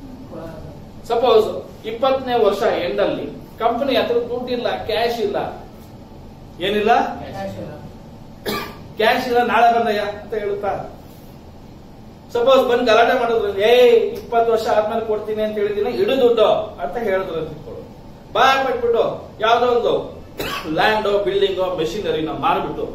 ಸಪೋಸ್ ಇಪ್ಪತ್ತನೇ ವರ್ಷ ಎಂಡ್ ಅಲ್ಲಿ ಕಂಪನಿ ಹತ್ರ ದುಡ್ಡು ಇಲ್ಲ ಕ್ಯಾಶ್ ಇಲ್ಲ ಏನಿಲ್ಲ ಕ್ಯಾಶ್ ಇಲ್ಲ ಕ್ಯಾಶ್ ಇಲ್ಲ ನಾಳೆ ಬಂದಯ್ಯ ಅಂತ ಹೇಳುತ್ತಾ ಸಪೋಸ್ ಬಂದು ಗಲಾಟೆ ಮಾಡಿದ್ರು ಏ ಇಪ್ಪತ್ತು ವರ್ಷ ಆದ್ಮೇಲೆ ಕೊಡ್ತೀನಿ ಅಂತ ಹೇಳಿದಿನ ಇಡು ದುಡ್ಡು ಅಂತ ಹೇಳಿದ್ರು ಅಂತ ಇಟ್ಕೊಳ್ಳು. ಬಾ ಬಿಟ್ಬಿಟ್ಟು ಯಾವ್ದೋ ಒಂದು ಲ್ಯಾಂಡ್ ಬಿಲ್ಡಿಂಗ್ ಮೆಷಿನರಿನ ಮಾರ್ಬಿಟ್ಟು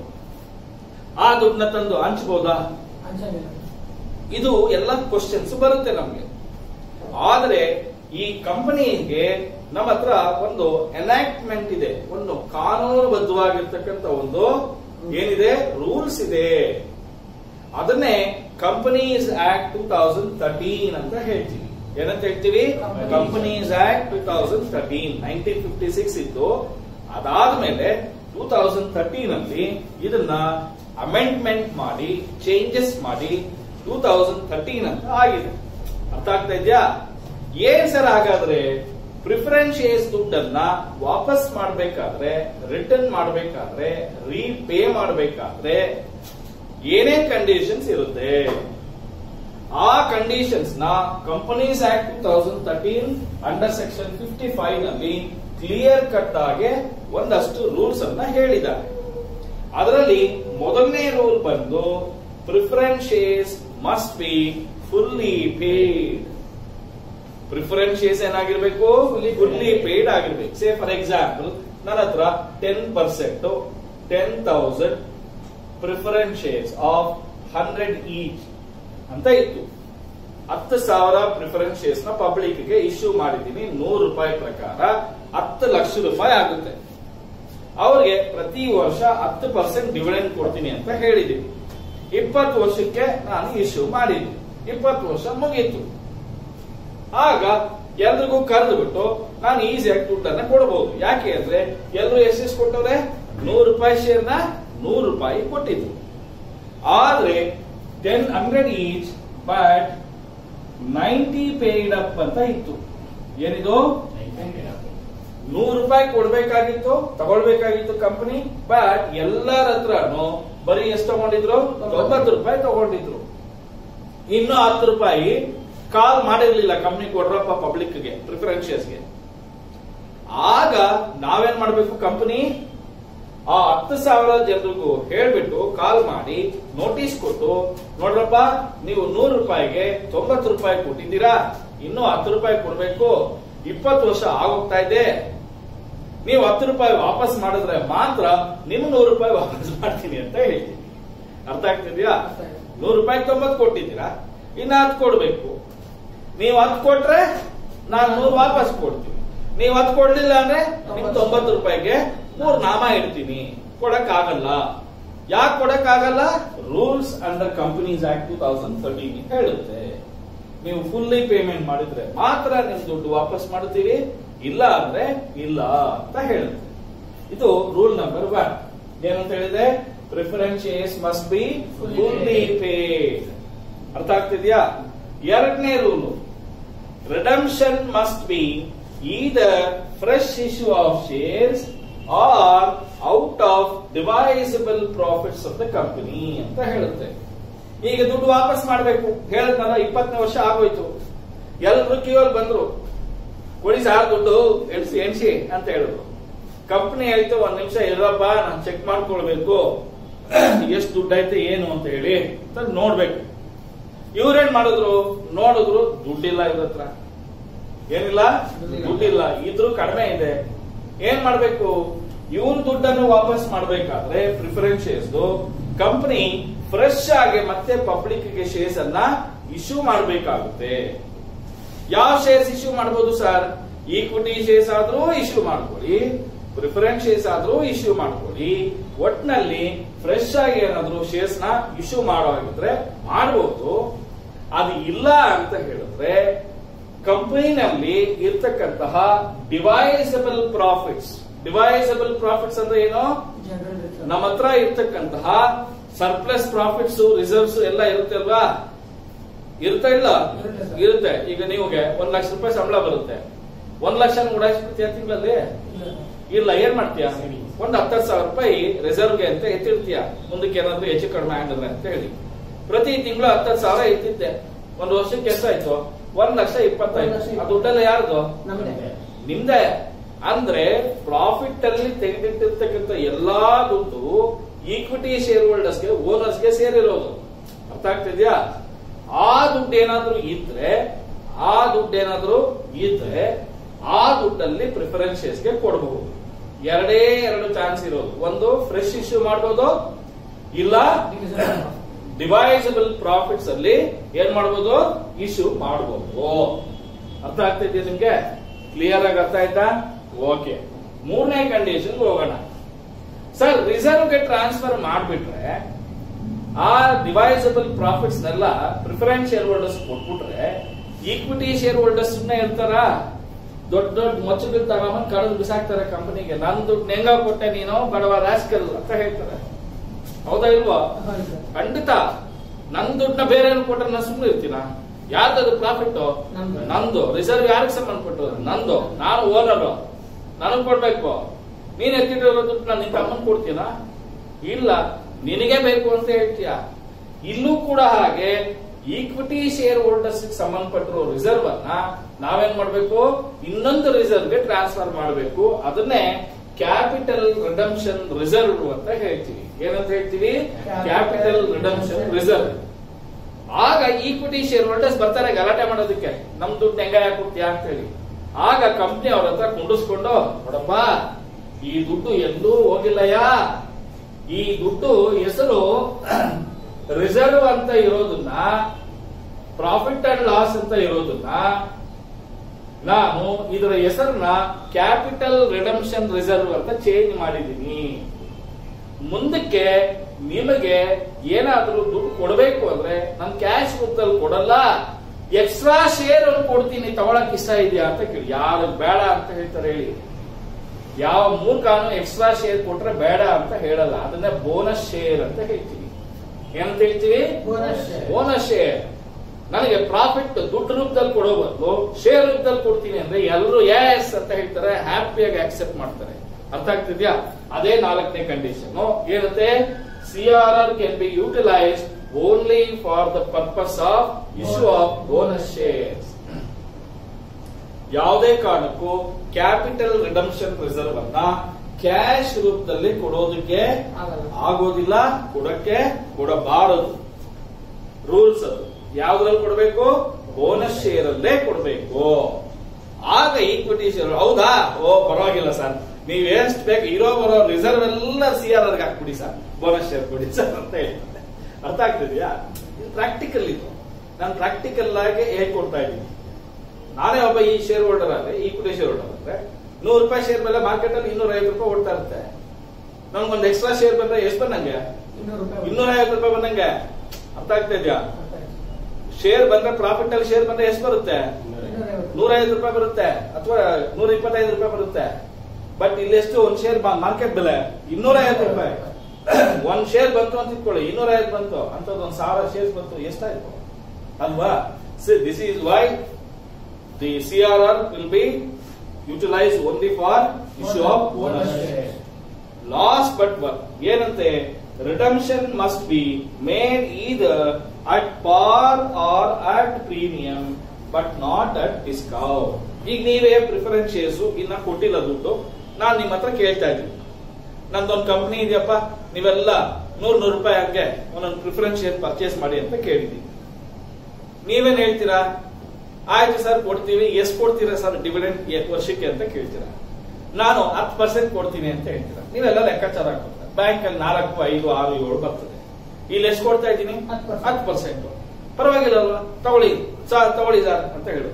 ಆ ದುಡ್ಡನ್ನ ತಂದು ಹಂಚ್ಬೋದಾ ಅಂಜನಿಲ್ಲ ಇದು ಎಲ್ಲ ಕ್ವಶನ್ಸ್ ಬರುತ್ತೆ ನಮ್ಗೆ ಆದ್ರೆ ಈ ಕಂಪನಿಗೆ ನಮ್ಮ ಹತ್ರ ಒಂದು ಎನಾಕ್ಟ್ಮೆಂಟ್ ಇದೆ ಒಂದು ಕಾನೂನುಬದ್ಧವಾಗಿರ್ತಕ್ಕಂಥ ಒಂದು ಏನಿದೆ ರೂಲ್ಸ್ ಇದೆ ಅದನ್ನೇ companies act two thousand thirteen ಅಂತ ಹೇಳ್ತೀವಿ ಏನಂತ ಹೇಳ್ತೀವಿ Companies companies act two thousand thirteen nineteen fifty six ಇತ್ತು ಅದಾದ್ಮೇಲೆ ಟೂ ತೌಸಂಡ್ ತರ್ಟೀನ್ ಅಲ್ಲಿ ಇದನ್ನ ಅಮೆಂಡ್ಮೆಂಟ್ ಮಾಡಿ ಚೇಂಜಸ್ ಮಾಡಿ ಟೂ ತೌಸಂಡ್ ತರ್ಟೀನ್ ಅಂತ ಆಗಿದೆ ಅರ್ಥ ಆಗ್ತಾ ಇದೆಯಾ ಏನ್ ಸರ್ ಹಾಗಾದ್ರೆ ಪ್ರಿಫರೆನ್ಸ್ ಶೇರ್ಸ್ ದುಡ್ಡನ್ನ ವಾಪಸ್ ಮಾಡಬೇಕಾದ್ರೆ ರಿಟರ್ನ್ ಮಾಡಬೇಕಾದ್ರೆ ರೀಪೇ ಮಾಡಬೇಕಾದ್ರೆ ಏನೇ ಕಂಡೀಷನ್ಸ್ ಇರುತ್ತೆ ಆ ಕಂಡೀಷನ್ಸ್ ನ companies act two thousand thirteen under section fifty five ನಲ್ಲಿ ಕ್ಲಿಯರ್ ಕಟ್ ಆಗಿ ಒಂದಷ್ಟು ರೂಲ್ಸ್ ಅನ್ನ ಹೇಳಿದ್ದಾರೆ ಅದರಲ್ಲಿ ಮೊದಲನೇ ರೂಲ್ ಬಂದು preference shares must be fully paid preference shares ಏನಾಗಿರ್ಬೇಕು Fully paid. ಫುಲ್ಲಿ ಪೇಡ್ ಆಗಿರ್ಬೇಕು ಸೇ ಫಾರ್ ಎಕ್ಸಾಂಪಲ್ ನನ್ನ ಹತ್ರ ten percent ten thousand preference shares of hundred each ಅಂತ ಇತ್ತು ಹತ್ತು ಸಾವಿರ ಪ್ರಿಫರೆನ್ಸ್ ಶೇರ್ಸ್ ನ ಪಬ್ಲಿಕ್ ಗೆ ಇಶ್ಯೂ ಮಾಡಿದ್ದೀನಿ ನೂರು ರೂಪಾಯಿ ಪ್ರಕಾರ ಹತ್ತು ಲಕ್ಷ ರೂಪಾಯಿ ಆಗುತ್ತೆ ಅವ್ರಿಗೆ ಪ್ರತಿ ವರ್ಷ ಹತ್ತು ಪರ್ಸೆಂಟ್ ಡಿವಿಡೆಂಡ್ ಕೊಡ್ತೀನಿ ಅಂತ ಹೇಳಿದ್ದೀನಿ ಇಪ್ಪತ್ತು ವರ್ಷಕ್ಕೆ ನಾನು ಇಶ್ಯೂ ಮಾಡಿದ್ದೀನಿ ಇಪ್ಪತ್ತು ವರ್ಷ ಮುಗೀತು ಆಗ ಎಲ್ರಿಗೂ ಕರೆದು ಬಿಟ್ಟು ನಾನು ಈಸಿಯಾಗಿ ದುಡ್ಡನ್ನ ಕೊಡಬಹುದು ಯಾಕೆ ಅಂದ್ರೆ ಎಲ್ರು ಎಷ್ಟೆಷ್ಟು ಕೊಟ್ಟವ್ರೆ ನೂರು ರೂಪಾಯಿ ಶೇರ್ನ ನೂರು ರೂಪಾಯಿ ಕೊಟ್ಟಿದ್ರು ಆದ್ರೆ ten hundred each but ninety paid up ಅಂತ ಇತ್ತು ಏನಿದು ನೂರು ರೂಪಾಯಿ ಕೊಡ್ಬೇಕಾಗಿತ್ತು ತಗೊಳ್ಬೇಕಾಗಿತ್ತು ಕಂಪನಿ ಬಟ್ ಎಲ್ಲರ ಹತ್ರನು ಬರೀ ಎಷ್ಟು ತಗೊಂಡಿದ್ರು ತೊಂಬತ್ತು ರೂಪಾಯಿ ತಗೊಂಡಿದ್ರು ಇನ್ನು ಹತ್ತು ರೂಪಾಯಿ ಕಾಲ್ ಮಾಡಿರ್ಲಿಲ್ಲ ಕಂಪ್ನಿ ಕೊಡ್ರಪ್ಪ ಪಬ್ಲಿಕ್ಗೆ ಪ್ರಿಫರೆನ್ಷಿಯಸ್ಗೆ ಆಗ ನಾವೇನ್ ಮಾಡ್ಬೇಕು ಕಂಪನಿ ಆ ಹತ್ತು ಸಾವಿರ ಜನರಿಗೂ ಹೇಳ್ಬಿಟ್ಟು ಕಾಲ್ ಮಾಡಿ ನೋಟಿಸ್ ಕೊಟ್ಟು ನೋಡ್ರಪ್ಪ ನೀವು ನೂರು ರೂಪಾಯಿಗೆ ತೊಂಬತ್ತು ರೂಪಾಯಿ ಕೊಟ್ಟಿದ್ದೀರಾ ಇನ್ನು ಹತ್ತು ರೂಪಾಯಿ ಕೊಡ್ಬೇಕು ಇಪ್ಪತ್ತು ವರ್ಷ ಆಗೋಗ್ತಾ ಇದೆ ನೀವು ಹತ್ತು ರೂಪಾಯಿ ವಾಪಸ್ ಮಾಡಿದ್ರೆ ಮಾತ್ರ ನಿಮ್ ನೂರು ರೂಪಾಯಿ ವಾಪಸ್ ಮಾಡ್ತೀನಿ ಅಂತ ಹೇಳ್ತೀನಿ ಅರ್ಥ ಆಗ್ತಿದ್ಯಾ ಅರ್ಥ ಆಯ್ತು. ನೂರು ರೂಪಾಯಿ ತೊಂಬತ್ತು ಕೊಟ್ಟಿದ್ದೀರಾ ಇನ್ನ ಹತ್ತು ಕೊಡ್ಬೇಕು ನೀವು ಹತ್ತು ಕೊಟ್ರೆ ನಾನು ನೂರು ವಾಪಸ್ ಕೊಡ್ತೀನಿ ನೀವು ಹತ್ತು ಕೊಡ್ಲಿಲ್ಲ ಅಂದ್ರೆ ನಿಮ್ ತೊಂಬತ್ತು ರೂಪಾಯಿಗೆ ಮೂರ್ ನಾಮ ಇಡ್ತೀನಿ ಕೊಡಕ್ ಆಗಲ್ಲ ಯಾಕೆ ಕೊಡಕ್ ಆಗಲ್ಲ rules under companies act two thousand thirteen ಹೇಳುತ್ತೆ ನೀವು ಫುಲ್ಲಿ ಪೇಮೆಂಟ್ ಮಾಡಿದ್ರೆ ಮಾತ್ರ ನಿಮ್ ದುಡ್ಡು ವಾಪಸ್ ಮಾಡ್ತೀವಿ ಇಲ್ಲ ಅಂದ್ರೆ ಇಲ್ಲ ಅಂತ ಹೇಳುತ್ತೆ ಇದು ರೂಲ್ ನಂಬರ್ ಒನ್ ಏನಂತ ಹೇಳಿದೆ preference shares must be Fully fully paid ಅರ್ಥ ಆಗ್ತಿದ್ಯಾ ಎರಡನೇ rule redemption must be either fresh issue of shares or out of divisible profits of the company ಅಂತ ಹೇಳುತ್ತೆ ಈಗ ದುಡ್ಡು ವಾಪಸ್ ಮಾಡಬೇಕು ಹೇಳದ್ನಲ್ಲ ಇಪ್ಪತ್ತನೇ ವರ್ಷ ಆಗೋಯ್ತು ಎಲ್ರು ಕ್ಯೂಲ್ ಬಂದ್ರು ಕೊಡಿ ಸಾರ್ ದುಡ್ಡು ಎಣ್ಸಿ ಎಣ್ಸಿ ಅಂತ ಹೇಳಿದ್ರು ಕಂಪನಿ ಆಯ್ತು ಒಂದ್ ನಿಮಿಷ ಇರಪ್ಪ ನಾನು ಚೆಕ್ ಮಾಡ್ಕೊಳ್ಬೇಕು ಎಷ್ಟು ದುಡ್ಡು ಐತೆ ಏನು ಅಂತ ಹೇಳಿ ಅಂತ ನೋಡ್ಬೇಕು ಇವ್ರೇನ್ ಮಾಡಿದ್ರು ನೋಡಿದ್ರು ದುಡ್ಡಿಲ್ಲ ಇವ್ರ ಹತ್ರ ಏನಿಲ್ಲ ದುಡ್ಡಿಲ್ಲ. ದುಡ್ಡಿಲ್ಲ ಇದ್ರು ಕಡಿಮೆ ಇದೆ ಏನ್ ಮಾಡ್ಬೇಕು ಇವ್ರ ದುಡ್ಡನ್ನು ವಾಪಸ್ ಮಾಡ್ಬೇಕಾದ್ರೆ ಪ್ರಿಫರೆನ್ಸ್ ಶೇರ್ಸ್ ಕಂಪನಿ ಫ್ರೆಶ್ ಆಗಿ ಮತ್ತೆ ಪಬ್ಲಿಕ್ ಗೆ ಶೇರ್ಸ್ ಅನ್ನ ಇಶ್ಯೂ ಮಾಡಬೇಕಾಗುತ್ತೆ ಯಾವ ಶೇರ್ಸ್ ಇಶ್ಯೂ ಮಾಡಬಹುದು ಸರ್ ಈಕ್ವಿಟಿ ಶೇರ್ಸ್ ಆದ್ರೂ ಇಶ್ಯೂ ಮಾಡ್ಕೊಳ್ಳಿ ಪ್ರಿಫರೆನ್ಸ್ ಶೇರ್ಸ್ ಆದ್ರೂ ಇಶ್ಯೂ ಮಾಡ್ಕೊಳ್ಳಿ ಒಟ್ನಲ್ಲಿ ಫ್ರೆಶ್ ಆಗಿ ಏನಾದ್ರು ಶೇರ್ಸ್ ನ ಇಶ್ಯೂ ಮಾಡೋ ಹಾಗಿದ್ರೆ ಮಾಡಬಹುದು ಅದು ಇಲ್ಲ ಅಂತ ಹೇಳಿದ್ರೆ ಕಂಪನಿನಲ್ಲಿ ಇರ್ತಕ್ಕಂತಹ ಡಿವೈಸಬಲ್ ಪ್ರಾಫಿಟ್ಸ್ ಡಿವೈಸಬಲ್ ಪ್ರಾಫಿಟ್ಸ್ ಅಂದ್ರೆ ಏನು ಜನರಲ್ ರಿಟರ್ನ್ ನಮ್ಮ ಹತ್ರ ಇರ್ತಕ್ಕಂತಹ ಸರ್ಪ್ಲಸ್ ಪ್ರಾಫಿಟ್ಸ್ ರಿಸರ್ವ್ಸ್ ಎಲ್ಲ ಇರುತ್ತೆ ಅಲ್ವಾ ಇರ್ತಾ ಇಲ್ಲ ಇರುತ್ತೆ ಸರ್. ಇರುತ್ತೆ ಈಗ ನಿಮಗೆ ಒಂದ್ ಲಕ್ಷ ರೂಪಾಯಿ ಸಂಬಳ ಬರುತ್ತೆ ಒಂದ್ ಲಕ್ಷ ಉಡಾಯಿಸ್ಬಿಡ್ತೀಯ ತಿಂಗಳಲ್ಲಿ ಇಲ್ಲ ಇಲ್ಲ ಏನ್ ಮಾಡ್ತೀಯ ಒಂದ್ ಹತ್ತತ್ತು ಸಾವಿರ ರೂಪಾಯಿ ರಿಸರ್ವ್ಗೆ ಅಂತ ಎತ್ತಿರ್ತೀಯ ಮುಂದಕ್ಕೆ ಏನಾದ್ರು ಹೆಚ್ಚು ಕಡಿಮೆ ಆಗಿದ್ರೆ ಅಂತ ಹೇಳಿ ಪ್ರತಿ ತಿಂಗಳು ಹತ್ತತ್ತು ಸಾವಿರ ಎತ್ತಿದ್ದೆ ಒಂದ್ ವರ್ಷಕ್ಕೆ ಎಷ್ಟಾಯ್ತು ಒಂದ್ ಲಕ್ಷ ಇಪ್ಪತ್ತಾಯ್ತು ಒಂದ್ ಲಕ್ಷ ಆ ದುಡ್ಡೆಲ್ಲ ಯಾರ್ದು ನಮ್ದೇ ನಿಮ್ದೆ ಅಂದ್ರೆ ಪ್ರಾಫಿಟ್ ಅಲ್ಲಿ ತೆಗೆದಿಟ್ಟಿರ್ತಕ್ಕಂಥ ಎಲ್ಲಾ ದುಡ್ಡು ಈಕ್ವಿಟಿ ಶೇರ್ ಹೋಲ್ಡರ್ಸ್ಗೆ ಓನರ್ಸ್ಗೆ ಸೇರಿರೋದು ಅರ್ಥ ಆಗ್ತಿದ್ಯಾ ಆ ದುಡ್ಡು ಏನಾದ್ರೂ ಇದ್ರೆ ಆ ದುಡ್ಡು ಏನಾದ್ರೂ ಇದ್ರೆ ಆ ದುಡ್ಡಲ್ಲಿ ಪ್ರಿಫರೆನ್ಸ್ ಶೇರ್ಸ್ಗೆ ಕೊಡಬಹುದು ಎರಡೇ ಎರಡು ಚಾನ್ಸ್ ಇರೋದು ಒಂದು ಫ್ರೆಶ್ ಇಶ್ಯೂ ಮಾಡ್ಬೋದು ಇಲ್ಲ ಡಿವೈಸಬಲ್ ಪ್ರಾಫಿಟ್ಸ್ ಅಲ್ಲಿ ಏನ್ ಮಾಡ್ಬೋದು ಇಶ್ಯೂ ಮಾಡ್ಬೋದು ಅರ್ಥ ಆಗ್ತೈತಿ ನಿಮ್ಗೆ ಕ್ಲಿಯರ್ ಆಗಿ ಅರ್ಥ ಆಯ್ತಾ ಓಕೆ ಮೂರನೇ ಕಂಡೀಷನ್ ಹೋಗೋಣ ಸರ್ ರಿಸರ್ವ್ಗೆ ಟ್ರಾನ್ಸ್ಫರ್ ಮಾಡ್ಬಿಟ್ರೆ ಆ ಡಿವೈಸಬಲ್ ಪ್ರಾಫಿಟ್ಸ್ ನೆಲ್ಲ ಪ್ರಿಫರೆನ್ಸ್ ಶೇರ್ ಹೋಲ್ಡರ್ಸ್ ಕೊಟ್ಬಿಟ್ರೆ ಈಕ್ವಿಟಿ ಶೇರ್ ಹೋಲ್ಡರ್ಸ್ ಸುಮ್ಮನೆ ಇರ್ತಾರ ದೊಡ್ಡ ದೊಡ್ಡ ಮೊಚ್ಚಗಳು ತಗೊಂಬಂದ್ ಕಳೆದು ಬಿಸಾಕ್ತಾರೆ ಕಂಪನಿಗೆ ನನ್ ದುಡ್ಡು ಹೆಂಗ ಕೊಟ್ಟೆ ನೀನು ಬಡವ ರಾಸ್ಕಲ್ ಅಂತ ಹೇಳ್ತಾರೆ ಹೌದಾ ಇಲ್ವಾ ಹೌದು ಸರ್ ಖಂಡಿತ ನನ್ ದುಡ್ಡನ್ನ ಬೇರೆ ಕೊಟ್ರೆ ನಾನು ಸುಮ್ಮನೆ ಇರ್ತೀನ ಯಾರ್ದದು ಪ್ರಾಫಿಟ್ ನಮ್ದು. ನಂದು ರಿಸರ್ವ್ ಯಾರಿಗೆ ಸಂಬಂಧಪಟ್ಟು ನಂದು ನಾನು ಓನರ್ ನನಗ್ ಕೊಡ್ಬೇಕು ನೀನ್ ಎತ್ತಿಟ್ಟಿರೋ ದುಡ್ಡು ನಾನು ನಿನ್ ತಮ್ಮನ್ ಕೊಡ್ತೀನ ಇಲ್ಲ ನಿನಗೆ ಬೇಕು ಅಂತ ಹೇಳ್ತೀಯ ಇಲ್ಲೂ ಕೂಡ ಹಾಗೆ ಈಕ್ವಿಟಿ ಶೇರ್ ಹೋಲ್ಡರ್ಸ್ ಸಂಬಂಧಪಟ್ಟಿರೋ ರಿಸರ್ವ್ ಅನ್ನ ನಾವೇನ್ ಮಾಡ್ಬೇಕು ಇನ್ನೊಂದು ರಿಸರ್ವ್ ಗೆ ಟ್ರಾನ್ಸ್ಫರ್ ಮಾಡಬೇಕು ಅದನ್ನೇ ಕ್ಯಾಪಿಟಲ್ ರಿಡಂಪ್ಷನ್ ರಿಸರ್ವ್ ಅಂತ ಹೇಳ್ತೀವಿ ಏನಂತ ಹೇಳ್ತೀವಿ ಕ್ಯಾಪಿಟಲ್ ರಿಡಂಪ್ಷನ್ ರಿಸರ್ವ್ ಆಗ ಈಕ್ವಿಟಿ ಶೇರ್ ಹೋಲ್ಡರ್ಸ್ ಬರ್ತಾರೆ ಗಲಾಟೆ ಮಾಡೋದಕ್ಕೆ ನಮ್ ದುಡ್ಡು ಹೆಂಗ ಯಾಕೆ ಕೊಡ್ತೀಯಾ ಅಂತ ಹೇಳಿ ಆಗ ಕಂಪ್ನಿ ಅವ್ರ ಹತ್ರ ಕುಂಡಿಸ್ಕೊಂಡು ನೋಡಪ್ಪ ಈ ದುಡ್ಡು ಎಲ್ಲೂ ಹೋಗಿಲ್ಲಯ್ಯ ಈ ದುಡ್ಡು ಹೆಸರು ರಿಸರ್ವ್ ಅಂತ ಇರೋದನ್ನ ಪ್ರಾಫಿಟ್ ಅಂಡ್ ಲಾಸ್ ಅಂತ ಇರೋದನ್ನ ನಾನು ಇದರ ಹೆಸರನ್ನ ಕ್ಯಾಪಿಟಲ್ ರಿಡಂಪ್ಷನ್ ರಿಸರ್ವ್ ಅಂತ ಚೇಂಜ್ ಮಾಡಿದ್ದೀನಿ ಮುಂದಕ್ಕೆ ನಿಮಗೆ ಏನಾದ್ರೂ ದುಡ್ಡು ಕೊಡಬೇಕು ಅಂದ್ರೆ ನಾನು ಕ್ಯಾಶ್ ರೂಪದಲ್ಲಿ ಕೊಡಲ್ಲ ಎಕ್ಸ್ಟ್ರಾ ಶೇರ್ ಅನ್ನು ಕೊಡ್ತೀನಿ ತಗೊಳಕ್ ಇಷ್ಟ ಇದೆಯಾ ಅಂತ ಕೇಳಿ ಯಾರು ಬೇಡ ಅಂತ ಹೇಳ್ತಾರೆ ಹೇಳಿ ಯಾವ ಮೂರ್ಖಾನು ಎಕ್ಸ್ಟ್ರಾ ಶೇರ್ ಕೊಟ್ರೆ ಬೇಡ ಅಂತ ಹೇಳಲ್ಲ ಅದನ್ನೇ ಬೋನಸ್ ಶೇರ್ ಅಂತ ಹೇಳ್ತೀವಿ ಏನಂತ ಹೇಳ್ತೀವಿ Bonus share. ಬೋನಸ್ ಶೇರ್ ನನಗೆ ಪ್ರಾಫಿಟ್ ದುಡ್ಡು ರೂಪದಲ್ಲಿ ಕೊಡೋ ಬದಲು ಶೇರ್ ರೂಪದಲ್ಲಿ ಕೊಡ್ತೀನಿ ಅಂದ್ರೆ ಎಲ್ಲರೂ ಎಸ್ ಅಂತ ಹೇಳ್ತಾರೆ ಹ್ಯಾಪಿಯಾಗಿ ಆಕ್ಸೆಪ್ಟ್ ಮಾಡ್ತಾರೆ ಅರ್ಥ ಆಗ್ತಿದ್ಯಾ ಅದೇ ನಾಲ್ಕನೇ ಕಂಡೀಷನ್ ಏನಂತೆ C R R can be utilise only for the purpose of issue of bonus shares ಯಾವುದೇ ಕಾರಣಕ್ಕೂ ಕ್ಯಾಪಿಟಲ್ ರಿಡಂಪ್ಷನ್ ರಿಸರ್ವ್ ಅನ್ನ ಕ್ಯಾಶ್ ರೂಪದಲ್ಲಿ ಕೊಡೋದಕ್ಕೆ ಆಗಲ್ಲ. ಆಗೋದಿಲ್ಲ ಕೊಡಕ್ಕೆ ಕೊಡಬಾರದು ರೂಲ್ಸ್ ಅದು ಯಾವ್ದ್ರಲ್ಲಿ ಕೊಡಬೇಕು ಬೋನಸ್ ಶೇರ್ ಅಲ್ಲೇ ಕೊಡಬೇಕು ಆಗ ಈಕ್ವಿಟಿ ಶೇರ್ ಹೌದಾ ಓ ಪರವಾಗಿಲ್ಲ ಸರ್ ನೀವ್ ಎಷ್ಟು ಬೇಕು ಇರೋ ಬರೋ ರಿಸರ್ವ್ ಎಲ್ಲ ಸಿ ಆರ್ ಆರ್ಗೆ ಹಾಕ್ಬಿಡಿ ಸರ್ ಬೋನಸ್ ಶೇರ್ ಕೊಡಿ ಸರ್ ಅಂತ ಹೇಳ್ತಾರೆ ಅರ್ಥ ಆಗ್ತಿದ್ಯಾ ಇದು ಪ್ರಾಕ್ಟಿಕಲ್ ಇದು ನಾನು ಪ್ರಾಕ್ಟಿಕಲ್ ಆಗಿ ಹೇಳ್ಕೊಡ್ತಾ ಇದ್ದೀನಿ ನಾನೇ ಒಬ್ಬ ಈ ಶೇರ್ ಹೋಲ್ಡರ್ ಆದ್ರೆ ಈಕ್ವಿಟಿ ಶೇರ್ ಹೋಲ್ಡರ್ ಅಂದ್ರೆ ನೂರು ರೂಪಾಯಿ ಶೇರ್ ಮೇಲೆ ಮಾರ್ಕೆಟ್ ಅಲ್ಲಿ ಇನ್ನೂರ ಐವತ್ತು ರೂಪಾಯಿ ಓಡ್ತಾ ಇರುತ್ತೆ ನಮ್ಗೊಂದು ಎಕ್ಸ್ಟ್ರಾ ಶೇರ್ ಬಂದ್ರೆ ಎಷ್ಟು ಬಂದಂಗೆ ಇನ್ನೂರು ರೂಪಾಯಿ ಇನ್ನೂರ ಐವತ್ತು ರೂಪಾಯಿ ಬಂದಂಗೆ ಅರ್ಥ ಆಗ್ತಾ ಇದೆಯಾ ಅರ್ಥ ಆಯ್ತು. ಶೇರ್ ಬಂದ್ರೆ ಪ್ರಾಫಿಟ್ ಅಲ್ಲಿ ಶೇರ್ ಬಂದ್ರೆ ಎಷ್ಟು ಬರುತ್ತೆ ಇನ್ನೂರೈವತ್ತು. ನೂರ ಐವತ್ತು ರೂಪಾಯಿ ಬರುತ್ತೆ ಅಥವಾ ನೂರ ಇಪ್ಪತ್ತೈದು ರೂಪಾಯಿ ಬರುತ್ತೆ ಬಟ್ ಇಲ್ಲಿ ಎಷ್ಟು ಒಂದ್ ಶೇರ್ ಮಾರ್ಕೆಟ್ ಬೆಲೆ ಇನ್ನೂರ ಐವತ್ತು ರೂಪಾಯಿ ಒಂದ್ ಶೇರ್ ಬಂತು ಅಂತ ಇಟ್ಕೊಳ್ಳಿ ಇನ್ನೂರ ಐವತ್ತು ಬಂತು ಅಂತದ್ ಒಂದ್ ಸಾವಿರ ಶೇರ್ಸ್ ಬಂತು ಎಷ್ಟಾಯ್ತು ಅಲ್ವಾ this is why the C R R will be utilise only for issue of bonus share last but one ಏನಂತೆ redemption must be made either at par or at premium but not at discount ಈಗ ನೀವೇ ಪ್ರಿಫರೆನ್ಸ್ ಶೇರ್ಸ್ ಇನ್ನ ಕೊಟ್ಟಿಲ್ಲ ದುಡ್ಡು ನಾನು ನಿಮ್ಮ ಹತ್ರ ಕೇಳ್ತಾ ಇದ್ದೀನಿ ನಂದೊಂದು ಕಂಪ್ನಿ ಇದೆಯಪ್ಪ ನೀವೆಲ್ಲ ನೂರ್ ನೂರು ರೂಪಾಯಿ ಹಂಗೆ ಒಂದೊಂದು ಪ್ರಿಫರೆನ್ಸ್ ಶೇರ್ ಪರ್ಚೇಸ್ ಮಾಡಿ ಅಂತ ಕೇಳಿದ್ದೀನಿ ನೀವೇನ್ ಹೇಳ್ತೀರಾ ಆಯ್ತು ಸರ್ ಕೊಡ್ತೀವಿ ಎಷ್ಟು ಕೊಡ್ತೀರಾ ಸರ್ ಡಿವಿಡೆಂಡ್ ವರ್ಷಕ್ಕೆ ಅಂತ ಕೇಳ್ತೀರಾ ನಾನು ಹತ್ತು ಪರ್ಸೆಂಟ್ ಕೊಡ್ತೀನಿ ಅಂತ ಹೇಳ್ತೀರಾ ನೀವೆಲ್ಲ ಲೆಕ್ಕಾಚಾರ ಹಾಕ್ತಾರೆ ಬ್ಯಾಂಕ್ ಅಲ್ಲಿ ನಾಲ್ಕು ಐದು ಆರು ಏಳು ಬರ್ತದೆ ಇಲ್ಲಿ ಎಷ್ಟು ಕೊಡ್ತಾ ಇದ್ದೀನಿ 10%. ಹತ್ತು ಪರ್ಸೆಂಟ್ ಪರವಾಗಿಲ್ಲ ಅಲ್ವಾ ತಗೊಳ್ಳಿ ಸರ್ ತಗೊಳ್ಳಿ ಸರ್ ಅಂತ ಹೇಳುದು